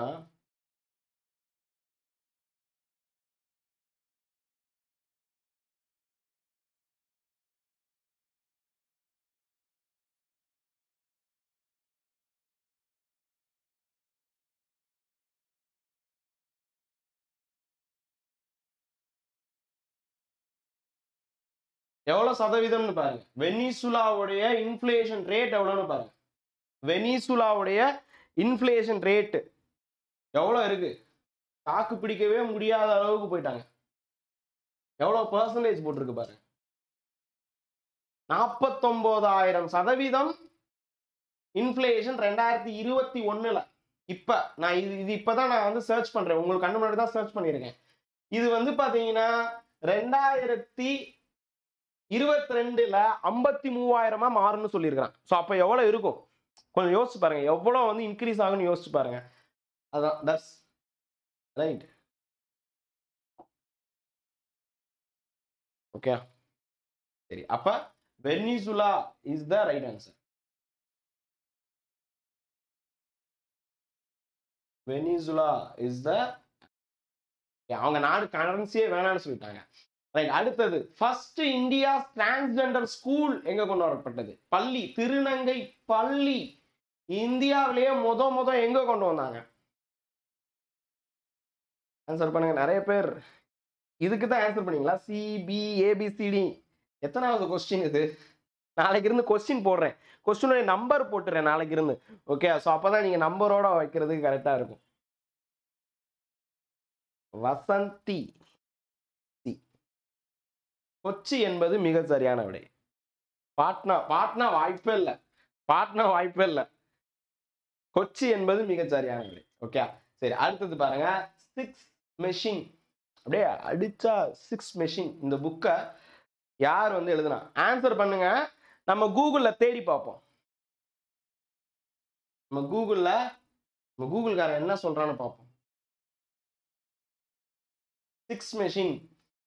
எவ்வளவு சதவீதம்னு பாருங்க வெனிசுலாவுடைய இன்ஃப்ளேஷன் ரேட் எவ்வளோன்னு பாருங்க வெனிசுலாவுடைய இன்ஃப்ளேஷன் ரேட்டு எவ்வளோ இருக்கு தாக்கு பிடிக்கவே முடியாத அளவுக்கு போயிட்டாங்க எவ்வளோ பர்சன்டேஜ் போட்டிருக்கு பாருங்க நாற்பத்தொன்பதாயிரம் சதவீதம் இன்ஃப்ளேஷன் ரெண்டாயிரத்தி இருபத்தி ஒண்ணுல இப்ப நான் இது இது இப்பதான் நான் வந்து சர்ச் பண்றேன் உங்களுக்கு கண்ணு முன்னாடி தான் சர்ச் பண்ணியிருக்கேன் இது வந்து பாத்தீங்கன்னா ரெண்டாயிரத்தி இருபத்தி ரெண்டுல ஐம்பத்தி மூவாயிரமா மாறும்னு சொல்லியிருக்கிறான் ஸோ அப்போ எவ்வளவு இருக்கும் கொஞ்சம் யோசிச்சு பாருங்க எவ்வளவு வந்து இன்க்ரீஸ் ஆகும்னு யோசிச்சு பாருங்க அதான் தட்ஸ் ரைட் ஓகே சரி அப்ப Venezuela is the right answer Venezuela is the அவங்க நாடு கரன்சியே வேணாம்னு சொல்லிட்டாங்க ரைட் அடுத்தது ஃபர்ஸ்ட் இந்தியா டிரான்ஸ்ஜெண்டர் ஸ்கூல் எங்க கொண்டு வரப்பட்டது பள்ளி திருநங்கை பள்ளி இந்தியாவிலேயே முத முத எங்க கொண்டு வந்தாங்க ஆன்சர் பண்ணுங்க நிறைய பேர் இதுக்கு தான் ஆன்சர் பண்ணீங்களா சிபி ஏபிசிடி எத்தனாவது கொஸ்டின் இது நாளைக்கு இருந்து கொஸ்டின் போடுறேன் கொஸ்டினுடைய நம்பர் போட்டுறேன் நாளைக்கு இருந்து ஓகே ஸோ அப்பதான் நீங்க நம்பரோட வைக்கிறதுக்கு கரெக்டா இருக்கும் வசந்தி சி. கொச்சி என்பது மிக சரியான விடை பாட்னா பாட்னா வாய்ப்பே இல்லை பாட்னா வாய்ப்பே இல்லை கொச்சி என்பது மிக சரியான விடை ஓகே சரி அடுத்தது பாருங்க சிக்ஸ் மெஷின் அப்படியே அடிச்சா சிக்ஸ் மெஷின் இந்த புக்கை யார் வந்து எழுதுனா ஆன்சர் பண்ணுங்க நம்ம கூகுள்ல தேடி பார்ப்போம் நம்ம கூகுள்ல நம்ம கூகுள்காரன் என்ன சொல்றான்னு பார்ப்போம் சிக்ஸ் மெஷின்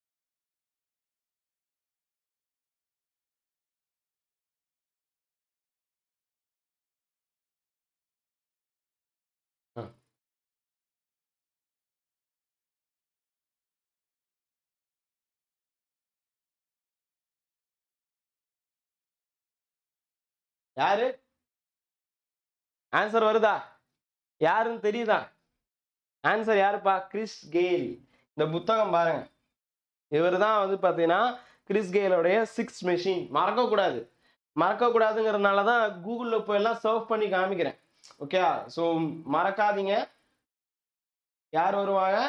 யாரு ஆன்சர் வருதா யாருன்னு தெரியுதா ஆன்சர் யாருப்பா கிறிஸ் கெயில் இந்த புத்தகம் பாருங்க இவர் தான் வந்து பார்த்தீங்கன்னா கிறிஸ் கெயிலோடைய சிக்ஸ் மெஷின் மறக்கக்கூடாது மறக்கக்கூடாதுங்கிறதுனால தான் கூகுளில் போய் எல்லாம் சர்வ் பண்ணி காமிக்கிறேன் ஓகே ஸோ மறக்காதீங்க யார் வருவாங்க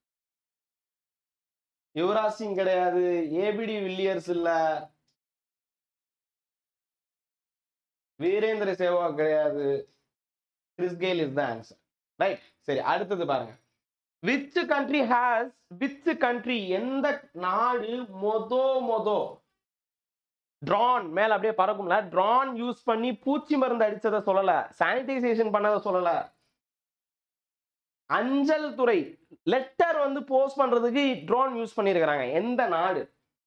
யுவராஜ் சிங் கிடையாது ஏபிடி வில்லியர்ஸ் இல்லை வீரேந்திர சேவாக் கிடையாது Chris Gayle is the answer right சரி அடுத்தது பாருங்க which country has which country எந்த நாடு மொதோ மொதோ ட்ரான் மேல அப்படியே பறக்கும்ல ட்ரான் யூஸ் பண்ணி பூச்சி மருந்து அடிச்சதை சொல்லல சானிடைசேஷன் பண்ணதை சொல்லல அஞ்சல் துறை லெட்டர் வந்து போஸ்ட் பண்றதுக்கு ட்ரோன் யூஸ் பண்ணியிருக்கிறாங்க எந்த நாடு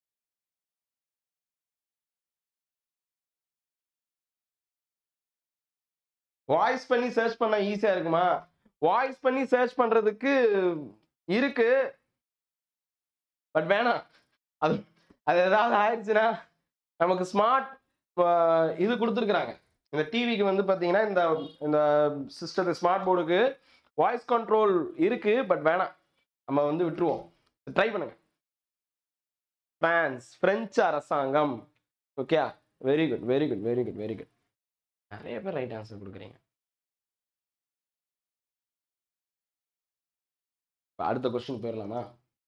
வாய்ஸ் பண்ணி சர்ச் பண்ண ஈஸியா இருக்குமா வாய்ஸ் பண்ணி சர்ச் பண்றதுக்கு இருக்கு பட் வேணாம் அது அது ஏதாவது ஆயிடுச்சுன்னா நமக்கு ஸ்மார்ட் இது கொடுத்துருக்குறாங்க இந்த டிவிக்கு வந்து பார்த்தீங்கன்னா இந்த இந்த சிஸ்டத்து ஸ்மார்ட் போர்டுக்கு வாய்ஸ் கண்ட்ரோல் இருக்கு பட் வேணாம் நம்ம வந்து விட்டுருவோம் ட்ரை பண்ணுங்க பிரான்ஸ் பிரெஞ்சு அரசாங்கம் okay very good very good very good very good நிறைய பேர் ரைட் ஆன்சர் கொடுக்குறீங்க அடுத்த கொஸ்டின் போயிடலாமா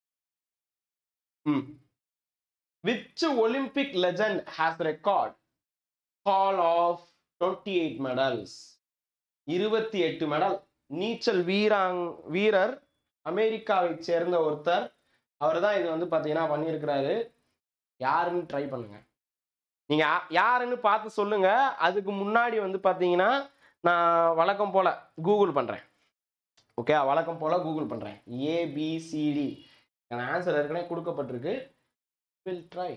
ம் which Olympic legend has record haul of twenty eight medals இருபத்தி எட்டு மெடல் நீச்சல் வீராங் வீரர் அமெரிக்காவை சேர்ந்த ஒருத்தர் அவர் தான் இது வந்து பார்த்தீங்கன்னா பண்ணியிருக்கிறாரு யாருன்னு ட்ரை பண்ணுங்க நீங்க யாருன்னு பார்த்து சொல்லுங்க அதுக்கு முன்னாடி வந்து பார்த்தீங்கன்னா நான் வழக்கம் போல கூகுள் பண்றேன் ஓகே வழக்கம் போல கூகுள் பண்றேன் ஏபிசிடி ஆன்சர் ஏற்கனவே கொடுக்கப்பட்டிருக்கு வில் ட்ரை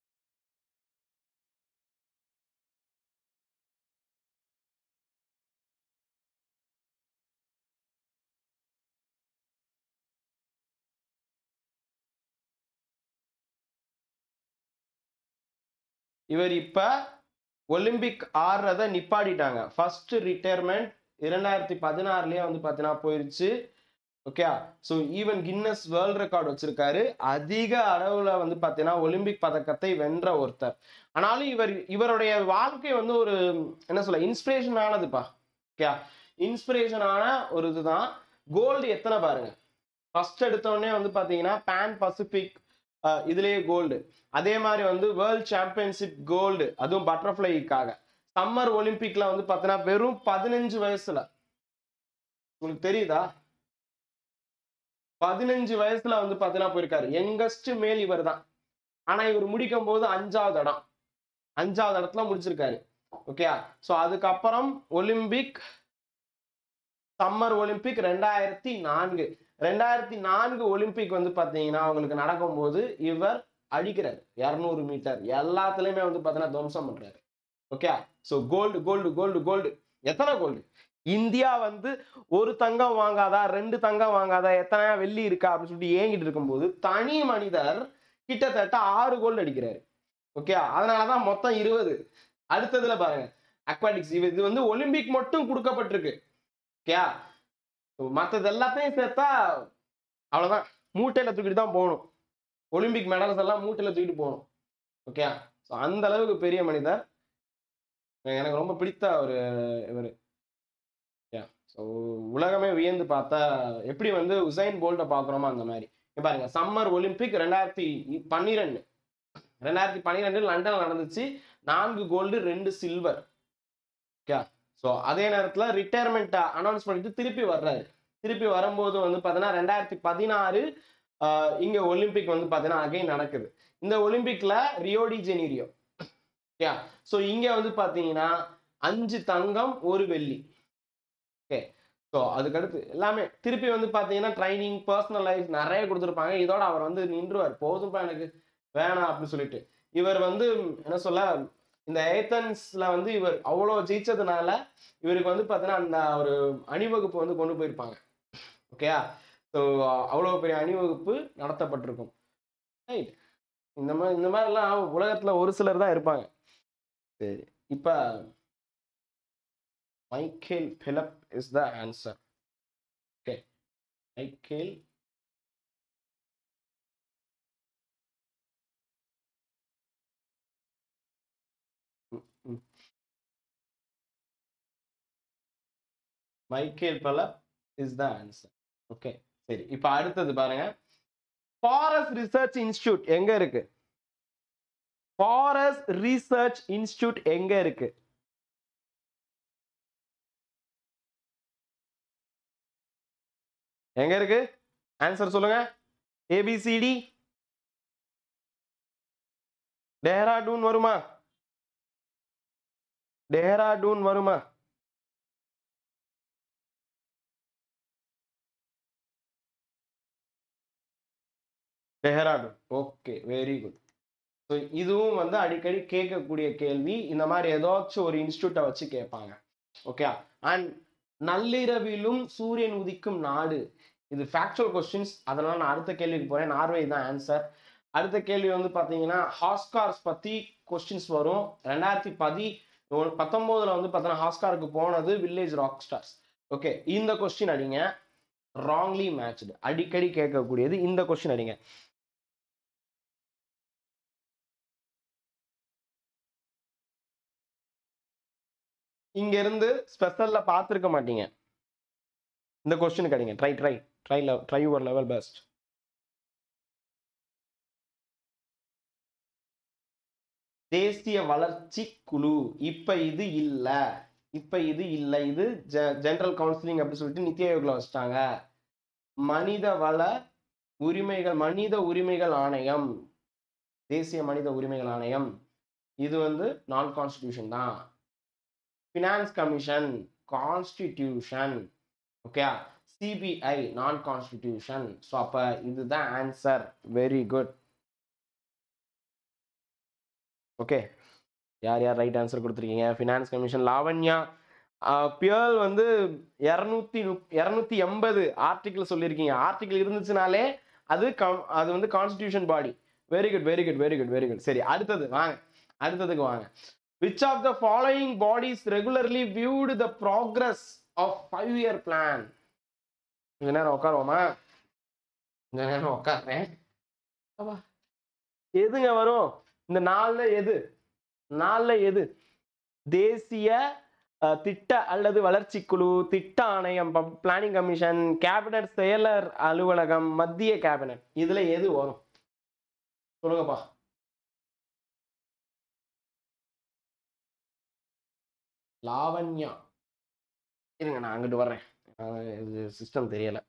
இவர் இப்ப ஒலிம்பிக் ஆடுறத நிப்பாட்டிட்டாங்க ஃபர்ஸ்ட் ரிட்டையர்மெண்ட் இரண்டாயிரத்தி பதினாறுலயே வந்து பார்த்தீங்கன்னா போயிருச்சு okay so even Guinness world record வச்சிருக்காரு அதிக அளவுல வந்து பார்த்தீங்கன்னா ஒலிம்பிக் பதக்கத்தை வென்ற ஒருத்தர் ஆனாலும் இவர் இவருடைய வாழ்க்கை வந்து ஒரு என்ன சொல்ல இன்ஸ்பிரேஷன் ஆனதுப்பா ஓகே இன்ஸ்பிரேஷனான ஒரு இதுதான் கோல்டு எத்தனை பாருங்க ஃபர்ஸ்ட் எடுத்தோடனே வந்து பார்த்தீங்கன்னா பேன் பசிபிக் இதுலேயே கோல்டு அதே மாதிரி வந்து வேர்ல்ட் சாம்பியன்ஷிப் கோல்டு அதுவும் பட்டர்ஃப்ளைக்காக சம்மர் ஒலிம்பிக்ல வந்து பார்த்தீங்கன்னா வெறும் பதினஞ்சு வயசுல உங்களுக்கு தெரியுதா பதினஞ்சு வயசுல வந்து பார்த்தீங்கன்னா போயிருக்காரு யங்கஸ்ட் மேல் இவர் தான் ஆனா இவர் முடிக்கும் போது அஞ்சாவது இடம் அஞ்சாவது இடத்துல முடிச்சிருக்காரு ஓகே ஸோ அதுக்கப்புறம் ஒலிம்பிக் சம்மர் ஒலிம்பிக் ரெண்டாயிரத்தி நான்கு ரெண்டாயிரத்தி நான்கு ஒலிம்பிக் வந்து பார்த்தீங்கன்னா அவங்களுக்கு நடக்கும்போது இவர் அடிக்கிறார் இரநூறு மீட்டர் எல்லாத்துலயுமே வந்து பார்த்தீங்கன்னா துவம்சம் பண்றாரு okay so gold gold gold gold எத்தனை கோல்டு இந்தியா வந்து ஒரு தங்கம் வாங்காதா ரெண்டு தங்கம் வாங்காதா எத்தனை வெள்ளி இருக்கா அப்படின்னு சொல்லிட்டு ஏங்கிட்டு இருக்கும்போது தனி மனிதர் கிட்டத்தட்ட ஆறு கோல்டு அடிக்கிறாரு ஓகே அதனாலதான் மொத்தம் இருபது அடுத்ததுல பாருங்க அக்வாட்டிக்ஸ் இது வந்து ஒலிம்பிக் மட்டும் கொடுக்கப்பட்டிருக்கு ஓகே மற்றது எல்லாத்தையும் சேர்த்தா அவ்வளவுதான் மூட்டையில தூக்கிட்டு தான் போகணும் ஒலிம்பிக் மெடல்ஸ் எல்லாம் மூட்டையில தூக்கிட்டு போகணும் ஓகே ஸோ அந்த அளவுக்கு பெரிய மனிதர் எனக்கு ரொம்ப பிடித்த ஒரு இவர் ஸோ உலகமே வியந்து பார்த்தா எப்படி வந்து உசைன் போல்ட்டை பார்க்குறோமோ அந்த மாதிரி இங்க பாருங்க சம்மர் ஒலிம்பிக் ரெண்டாயிரத்தி பன்னிரெண்டு ரெண்டாயிரத்தி பன்னிரெண்டு லண்டன் நடந்துச்சு நான்கு கோல்டு ரெண்டு சில்வர் ஓகே ஸோ அதே நேரத்தில் ரிட்டையர்மெண்ட் அனௌன்ஸ் பண்ணிட்டு திருப்பி வர்றாரு திருப்பி வரும்போது வந்து பார்த்தீங்கன்னா ரெண்டாயிரத்தி பதினாறு இங்க ஒலிம்பிக் வந்து பார்த்தீங்கன்னா அகைன் நடக்குது இந்த ஒலிம்பிக்ல ரியோடி ஜெனீரியோ ஓகே ஸோ இங்க வந்து பார்த்தீங்கன்னா அஞ்சு தங்கம் ஒரு வெள்ளி ஓகே ஸோ அதுக்கடுத்து எல்லாமே திருப்பி வந்து பார்த்தீங்கன்னா ட்ரைனிங் பர்சனல் லைஃப் நிறைய கொடுத்துருப்பாங்க இதோட அவர் வந்து நின்றுவார் போதும்பா எனக்கு வேணாம் அப்படின்னு சொல்லிட்டு இவர் வந்து என்ன சொல்ல இந்த ஏத்தன்ஸ்ல வந்து இவர் அவ்வளோ ஜெயிச்சதுனால இவருக்கு வந்து பார்த்தீங்கன்னா அந்த ஒரு அணிவகுப்பு வந்து கொண்டு போயிருப்பாங்க ஓகேயா ஸோ அவ்வளோ பெரிய அணிவகுப்பு நடத்தப்பட்டிருக்கும் ரைட் இந்த மாதிரி இந்த மாதிரிலாம் உலகத்துல ஒரு சிலர் தான் இருப்பாங்க சரி இப்போ Michael Phelps is the answer okay Michael Michael Phelps is the answer okay சரி இப்போ அடுத்தது பாருங்க ஃபாரஸ்ட் ரிசர்ச் இன்ஸ்டியூட் எங்க இருக்கு ஃபாரஸ்ட் ரிசர்ச் இன்ஸ்டியூட் எங்க இருக்கு எங்க இருக்கு ஆன்சர் சொல்லுங்க ஏபிசிடி டேராடூன் வருமா டேராடூன் வருமா Dehradun okay very good so இதுவும் வந்து அடிக்கடி கேட்கக்கூடிய கேள்வி இந்த மாதிரி ஏதாச்சும் ஒரு இன்ஸ்டியூட்டை வச்சு கேட்பாங்க ஓகே அண்ட் நள்ளிரவிலும் சூரியன் உதிக்கும் நாடு இது ஃபேக்சுவல் கொஸ்டின்ஸ் அதனால நான் அடுத்த கேள்விக்கு போறேன் நார்வே தான் ஆன்சர் அடுத்த கேள்வி வந்து பார்த்தீங்கன்னா ஹாஸ்கார்ஸ் பத்தி கொஸ்டின்ஸ் வரும் ரெண்டாயிரத்தி பதி பத்தொன்பதுல வந்து பார்த்தீங்கன்னா ஹாஸ்காருக்கு போனது வில்லேஜ் ராக் ஸ்டார்ஸ் ஓகே இந்த கொஸ்டின் அடிங்க ராங்லி மேட்ச்டு அடிக்கடி கேட்கக்கூடியது இந்த கொஸ்டின் அடிங்க இங்க இருந்து ஸ்பெஷல்ல பார்த்துருக்க மாட்டீங்க இந்த கொஸ்டின் கிடைங்க try try try try your level best தேசிய வளர்ச்சி குழு இப்ப இது இல்ல இப்ப இது இல்ல இது ஜெனரல் கவுன்சிலிங் அப்படின்னு சொல்லிட்டு நித்தி ஆயோக்ல வச்சிட்டாங்க மனித வள உரிமைகள் மனித உரிமைகள் ஆணையம் தேசிய மனித உரிமைகள் ஆணையம் இது வந்து நான் கான்ஸ்டிடியூஷன் தான் finance commission constitution okay CBI non constitution so அப்போ இதுதான் ஆன்சர் வெரி குட் ஓகே யார் யார் ரைட் ஆன்சர் கொடுத்துருக்கீங்க ஃபினான்ஸ் கமிஷன் லாவண்யா பியர்ல் வந்து இரநூத்தி இரநூத்தி எண்பது ஆர்டிக்கிள் சொல்லியிருக்கீங்க ஆர்டிக்கிள் இருந்துச்சுனாலே அது கம் அது வந்து constitution body very good very good very good very good சரி அடுத்தது வாங்க அடுத்ததுக்கு வாங்க which of the following bodies regularly viewed the progress of five year plan கொஞ்ச நேரம் உட்காருவோமா கொஞ்ச நேரம் உட்காருறேன் எதுங்க வரும் இந்த நாள்ல எது நாள்ல எது தேசிய திட்ட அல்லது வளர்ச்சி குழு திட்ட ஆணையம் பிளானிங் கமிஷன் கேபினட் செயலர் அலுவலகம் மத்திய கேபினட் இதுல எது வரும் சொல்லுங்கப்பா லாவண்யா இருங்க நான் அங்கிட்டு வர்றேன் இது சிஸ்டம் தெரியல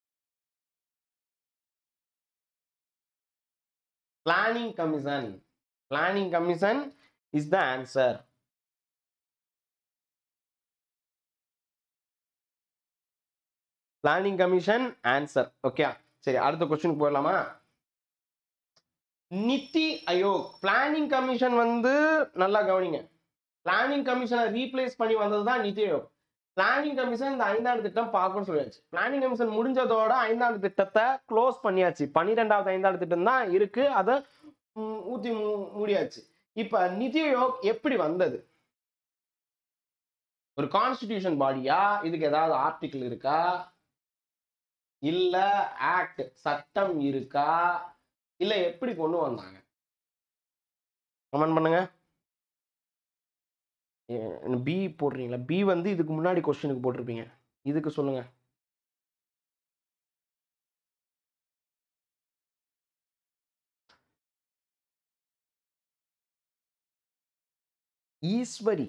planning commission planning commission is the answer planning commission answer okay சரி அடுத்த கொஸ்டின் போயிடலாமா நித்தி ஆயோக் பிளானிங் கமிஷன் வந்து நல்லா கவனிங்க பிளானிங் கமிஷனை ரீப்ளேஸ் பண்ணி வந்தது தான் நித்தி ஆயோக் பிளானிங் கமிஷன் இந்த ஐந்தாண்டு திட்டம் பார்க்கணும்னு சொல்லியாச்சு பிளானிங் கமிஷன் முடிஞ்சதோட ஐந்தாண்டு திட்டத்தை க்ளோஸ் பண்ணியாச்சு பன்னிரெண்டாவது ஐந்தாண்டு திட்டம் தான் இருக்கு அதை ஊத்தி மூடியாச்சு இப்ப நிதி ஆயோக் எப்படி வந்தது ஒரு கான்ஸ்டிடியூஷன் பாடியா இதுக்கு ஏதாவது ஆர்டிகிள் இருக்கா இல்ல ஆக்ட் சட்டம் இருக்கா இல்ல எப்படி கொண்டு வந்தாங்க கமெண்ட் பண்ணுங்க பி போடுறீங்களா பி வந்து இதுக்கு முன்னாடி கொஸ்டினுக்கு போட்டிருப்பீங்க இதுக்கு சொல்லுங்க ஈஸ்வரி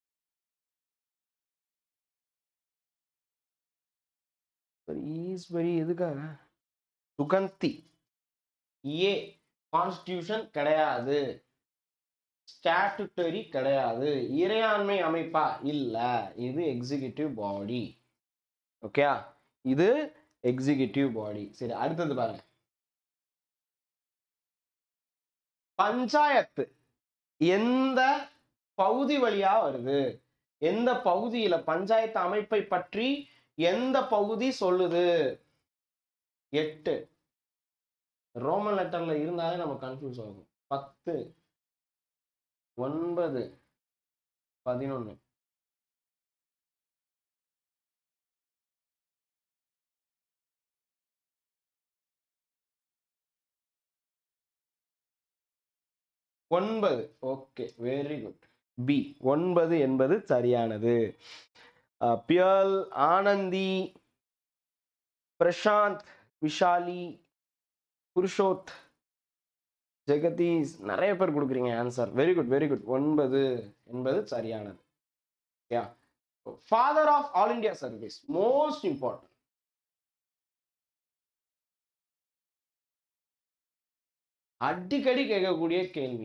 ஈஸ்வரி எதுக்காக சுகந்தி ஏ கான்ஸ்டியூஷன் கிடையாது ஸ்டாட்டுட்டரி கிடையாது இறையாண்மை அமைப்பா இல்ல இது எக்ஸிகியூட்டிவ் பாடி ஓகே இது எக்ஸிகியூட்டிவ் பாடி சரி அடுத்தது பாருங்க பஞ்சாயத்து எந்த பகுதி வழியா வருது எந்த பகுதியில பஞ்சாயத்து அமைப்பை பற்றி எந்த பகுதி சொல்லுது எட்டு ரோமன் லெட்டர்ல இருந்தாலே நம்ம கன்ஃபியூஸ் ஆகும் பத்து ஒன்பது பதினொன்னு ஒன்பது ஓகே வெரி குட் பி ஒன்பது என்பது சரியானது அஹ், பியல் ஆனந்தி பிரசாந்த் விஷாலி புருஷோத் ஜெகதீஷ் நிறைய பேர் கொடுக்குறீங்க answer very good very good ஒன்பது என்பது சரியானது yeah father of All India Service most important அடிக்கடி கேட்கக்கூடிய கேள்வி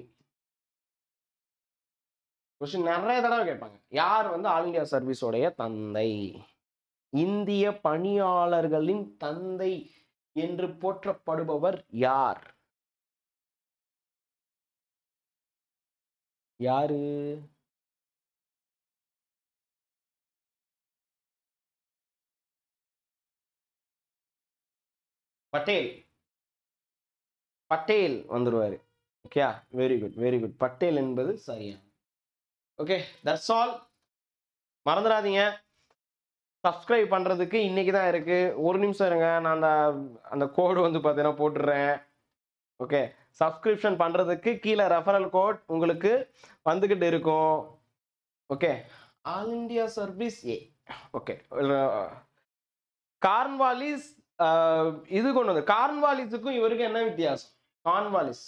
கொஸ்டின் நிறைய தடவை கேட்பாங்க யார் வந்து ஆல் இந்தியா சர்வீஸோடைய தந்தை இந்திய பணியாளர்களின் தந்தை என்று போற்றப்படுபவர் யார் யாரு பட்டேல் பட்டேல் வந்துருவாரு okay very good very good Patel என்பது சரியா ஓகே தட்ஸ் ஆல் மறந்துடாதீங்க சப்ஸ்கிரைப் பண்ணுறதுக்கு இன்னைக்கு தான் இருக்கு ஒரு நிமிஷம் இருங்க நான் அந்த அந்த கோடு வந்து பார்த்தீங்கன்னா போட்டுடுறேன் ஓகே சப்ஸ்கிரிப்ஷன் பண்ணுறதுக்கு கீழே ரெஃபரல் கோட் உங்களுக்கு வந்துக்கிட்டு இருக்கும் okay All India Service A okay Cornwallis இது கொண்டு வந்து கார்ன்வாலிஸுக்கும் இவருக்கு என்ன வித்தியாசம் கார்ன்வாலிஸ்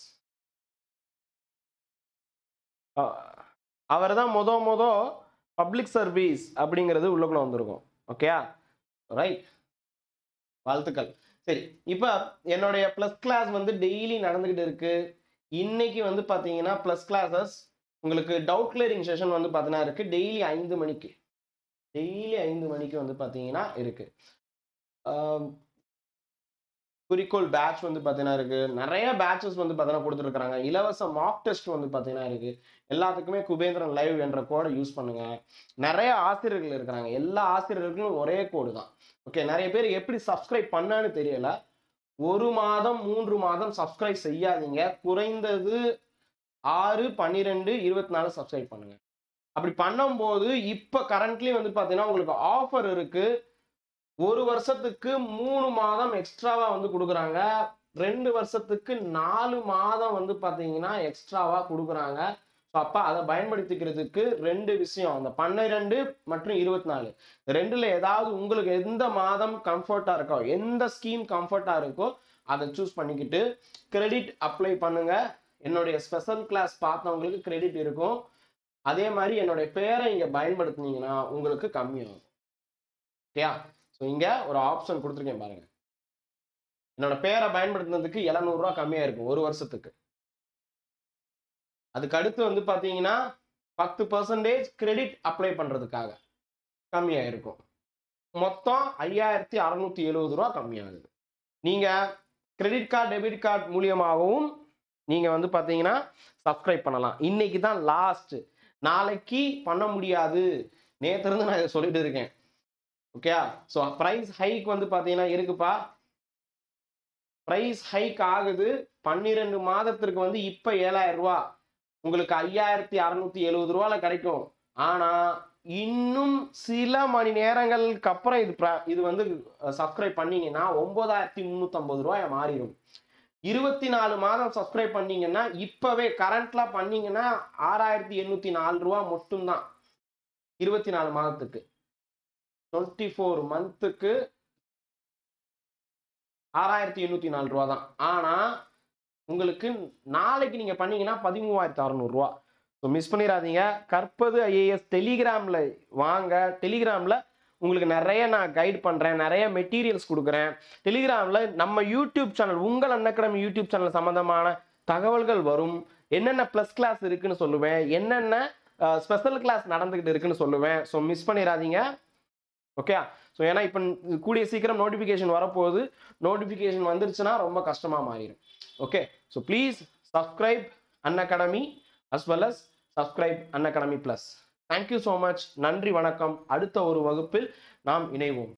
அவர் தான் முத முத பப்ளிக் சர்வீஸ் அப்படிங்கிறது உள்ளுக்குள்ள வந்திருக்கும் ஓகேயா ரைட் வாழ்த்துக்கள் சரி இப்போ என்னுடைய ப்ளஸ் கிளாஸ் வந்து டெய்லி நடந்துக்கிட்டு இருக்கு இன்னைக்கு வந்து பார்த்தீங்கன்னா ப்ளஸ் கிளாஸஸ் உங்களுக்கு டவுட் கிளியரிங் செஷன் வந்து பார்த்தீங்கன்னா இருக்கு டெய்லி ஐந்து மணிக்கு டெய்லி ஐந்து மணிக்கு வந்து பார்த்தீங்கன்னா இருக்கு ஆம், குறிக்கோள் பேட்ச் வந்து பார்த்தீங்கன்னா இருக்கு நிறைய பேட்சஸ் வந்து பார்த்தீங்கன்னா கொடுத்துருக்காங்க இலவச மாக் டெஸ்ட் வந்து பார்த்தீங்கன்னா இருக்கு எல்லாத்துக்குமே குபேந்திரன் லைவ் என்ற கோடை யூஸ் பண்ணுங்க நிறைய ஆசிரியர்கள் இருக்கிறாங்க எல்லா ஆசிரியர்களுக்கும் ஒரே கோடு தான் ஓகே நிறைய பேர் எப்படி சப்ஸ்கிரைப் பண்ணான்னு தெரியல ஒரு மாதம் மூன்று மாதம் சப்ஸ்கிரைப் செய்யாதீங்க குறைந்தது ஆறு பன்னிரெண்டு இருபத்தி நாலு சப்ஸ்கிரைப் பண்ணுங்க அப்படி பண்ணும்போது இப்போ கரண்ட்லி வந்து பார்த்தீங்கன்னா உங்களுக்கு ஆஃபர் இருக்கு ஒரு வருஷத்துக்கு மூணு மாதம் எக்ஸ்ட்ராவா வந்து கொடுக்குறாங்க ரெண்டு வருஷத்துக்கு நாலு மாதம் வந்து பார்த்தீங்கன்னா எக்ஸ்ட்ராவா கொடுக்குறாங்க ஸோ அப்போ அதை பயன்படுத்திக்கிறதுக்கு ரெண்டு விஷயம் அந்த பன்னிரெண்டு மற்றும் இருபத்தி நாலு ரெண்டுல ஏதாவது உங்களுக்கு எந்த மாதம் கம்ஃபர்ட்டா இருக்கோ எந்த ஸ்கீம் கம்ஃபர்ட்டா இருக்கோ அதை சூஸ் பண்ணிக்கிட்டு கிரெடிட் அப்ளை பண்ணுங்க என்னுடைய ஸ்பெஷல் கிளாஸ் பார்த்தவங்களுக்கு கிரெடிட் இருக்கும் அதே மாதிரி என்னுடைய பேரை இங்க பயன்படுத்துனீங்கன்னா உங்களுக்கு கம்மியாகும் ஓகேயா ஸோ இங்க ஒரு ஆப்ஷன் கொடுத்துருக்கேன் பாருங்க என்னோட பேரை பயன்படுத்தினதுக்கு 700 ரூபாய் கம்மியா இருக்கும் ஒரு வருஷத்துக்கு அதுக்கு அடுத்து வந்து பாத்தீங்கன்னா பத்து பர்சன்டேஜ் கிரெடிட் அப்ளை பண்றதுக்காக கம்மியா இருக்கும் மொத்தம் ஐயாயிரத்தி அறுநூத்தி எழுபது ரூபா கம்மியாகுது நீங்க கிரெடிட் கார்டு டெபிட் கார்டு மூலியமாகவும் நீங்க வந்து பாத்தீங்கன்னா சப்ஸ்கிரைப் பண்ணலாம் இன்னைக்கு தான் லாஸ்ட் நாளைக்கு பண்ண முடியாது நேத்துல இருந்து நான் இதை சொல்லிட்டு இருக்கேன் ஓகேயா ஸோ ப்ரைஸ் ஹைக் வந்து பாத்தீங்கன்னா இருக்குப்பா ப்ரைஸ் ஹைக் ஆகுது பன்னிரெண்டு மாதத்திற்கு வந்து இப்ப ஏழாயிரம் ரூபா உங்களுக்கு ஐயாயிரத்தி அறுநூத்தி எழுபது ரூபால கிடைக்கும் ஆனா இன்னும் சில மணி நேரங்களுக்கு அப்புறம் இது pra- இது வந்து சப்ஸ்கிரைப் பண்ணீங்கன்னா ஒன்பதாயிரத்தி முந்நூற்றம்பது ரூபாய் மாறிடும் இருபத்தி நாலு மாதம் சப்ஸ்கிரைப் பண்ணீங்கன்னா இப்பவே கரண்ட்ல பண்ணீங்கன்னா ஆறாயிரத்தி எண்ணூத்தி நாலு ரூபா மட்டும்தான் இருபத்தி நாலு மாதத்துக்கு டுவெண்ட்டி ஃபோர் மந்த்துக்கு ஆறாயிரத்தி எண்ணூத்தி நாலு ரூபா தான் ஆனா உங்களுக்கு நாளைக்கு நீங்க பண்ணீங்கன்னா பதிமூவாயிரத்தி அறநூறுவா ஸோ மிஸ் பண்ணிடாதீங்க கற்பது ஐஏஎஸ் டெலிகிராமில் வாங்க டெலிகிராமில் உங்களுக்கு நிறைய நான் கைட் பண்ணுறேன் நிறைய மெட்டீரியல்ஸ் கொடுக்குறேன் டெலிகிராமில் நம்ம யூடியூப் சேனல் உங்கள் அன்னக்கிழமை யூடியூப் சேனல் சம்மந்தமான தகவல்கள் வரும் என்னென்ன ப்ளஸ் கிளாஸ் இருக்குன்னு சொல்லுவேன் என்னென்ன ஸ்பெஷல் கிளாஸ் நடந்துக்கிட்டு இருக்குன்னு சொல்லுவேன் ஸோ மிஸ் பண்ணிடாதீங்க ஓகே ஸோ ஏன்னா இப்போ கூடிய சீக்கிரம் நோட்டிஃபிகேஷன் வரப்போகுது நோட்டிஃபிகேஷன் வந்துருச்சுன்னா ரொம்ப கஷ்டமாக மாறிடும் okay so please subscribe Unacademy as well as subscribe Unacademy plus thank you so much நன்றி வணக்கம் அடுத்த ஒரு வகுப்பில் நாம் இணைவோம்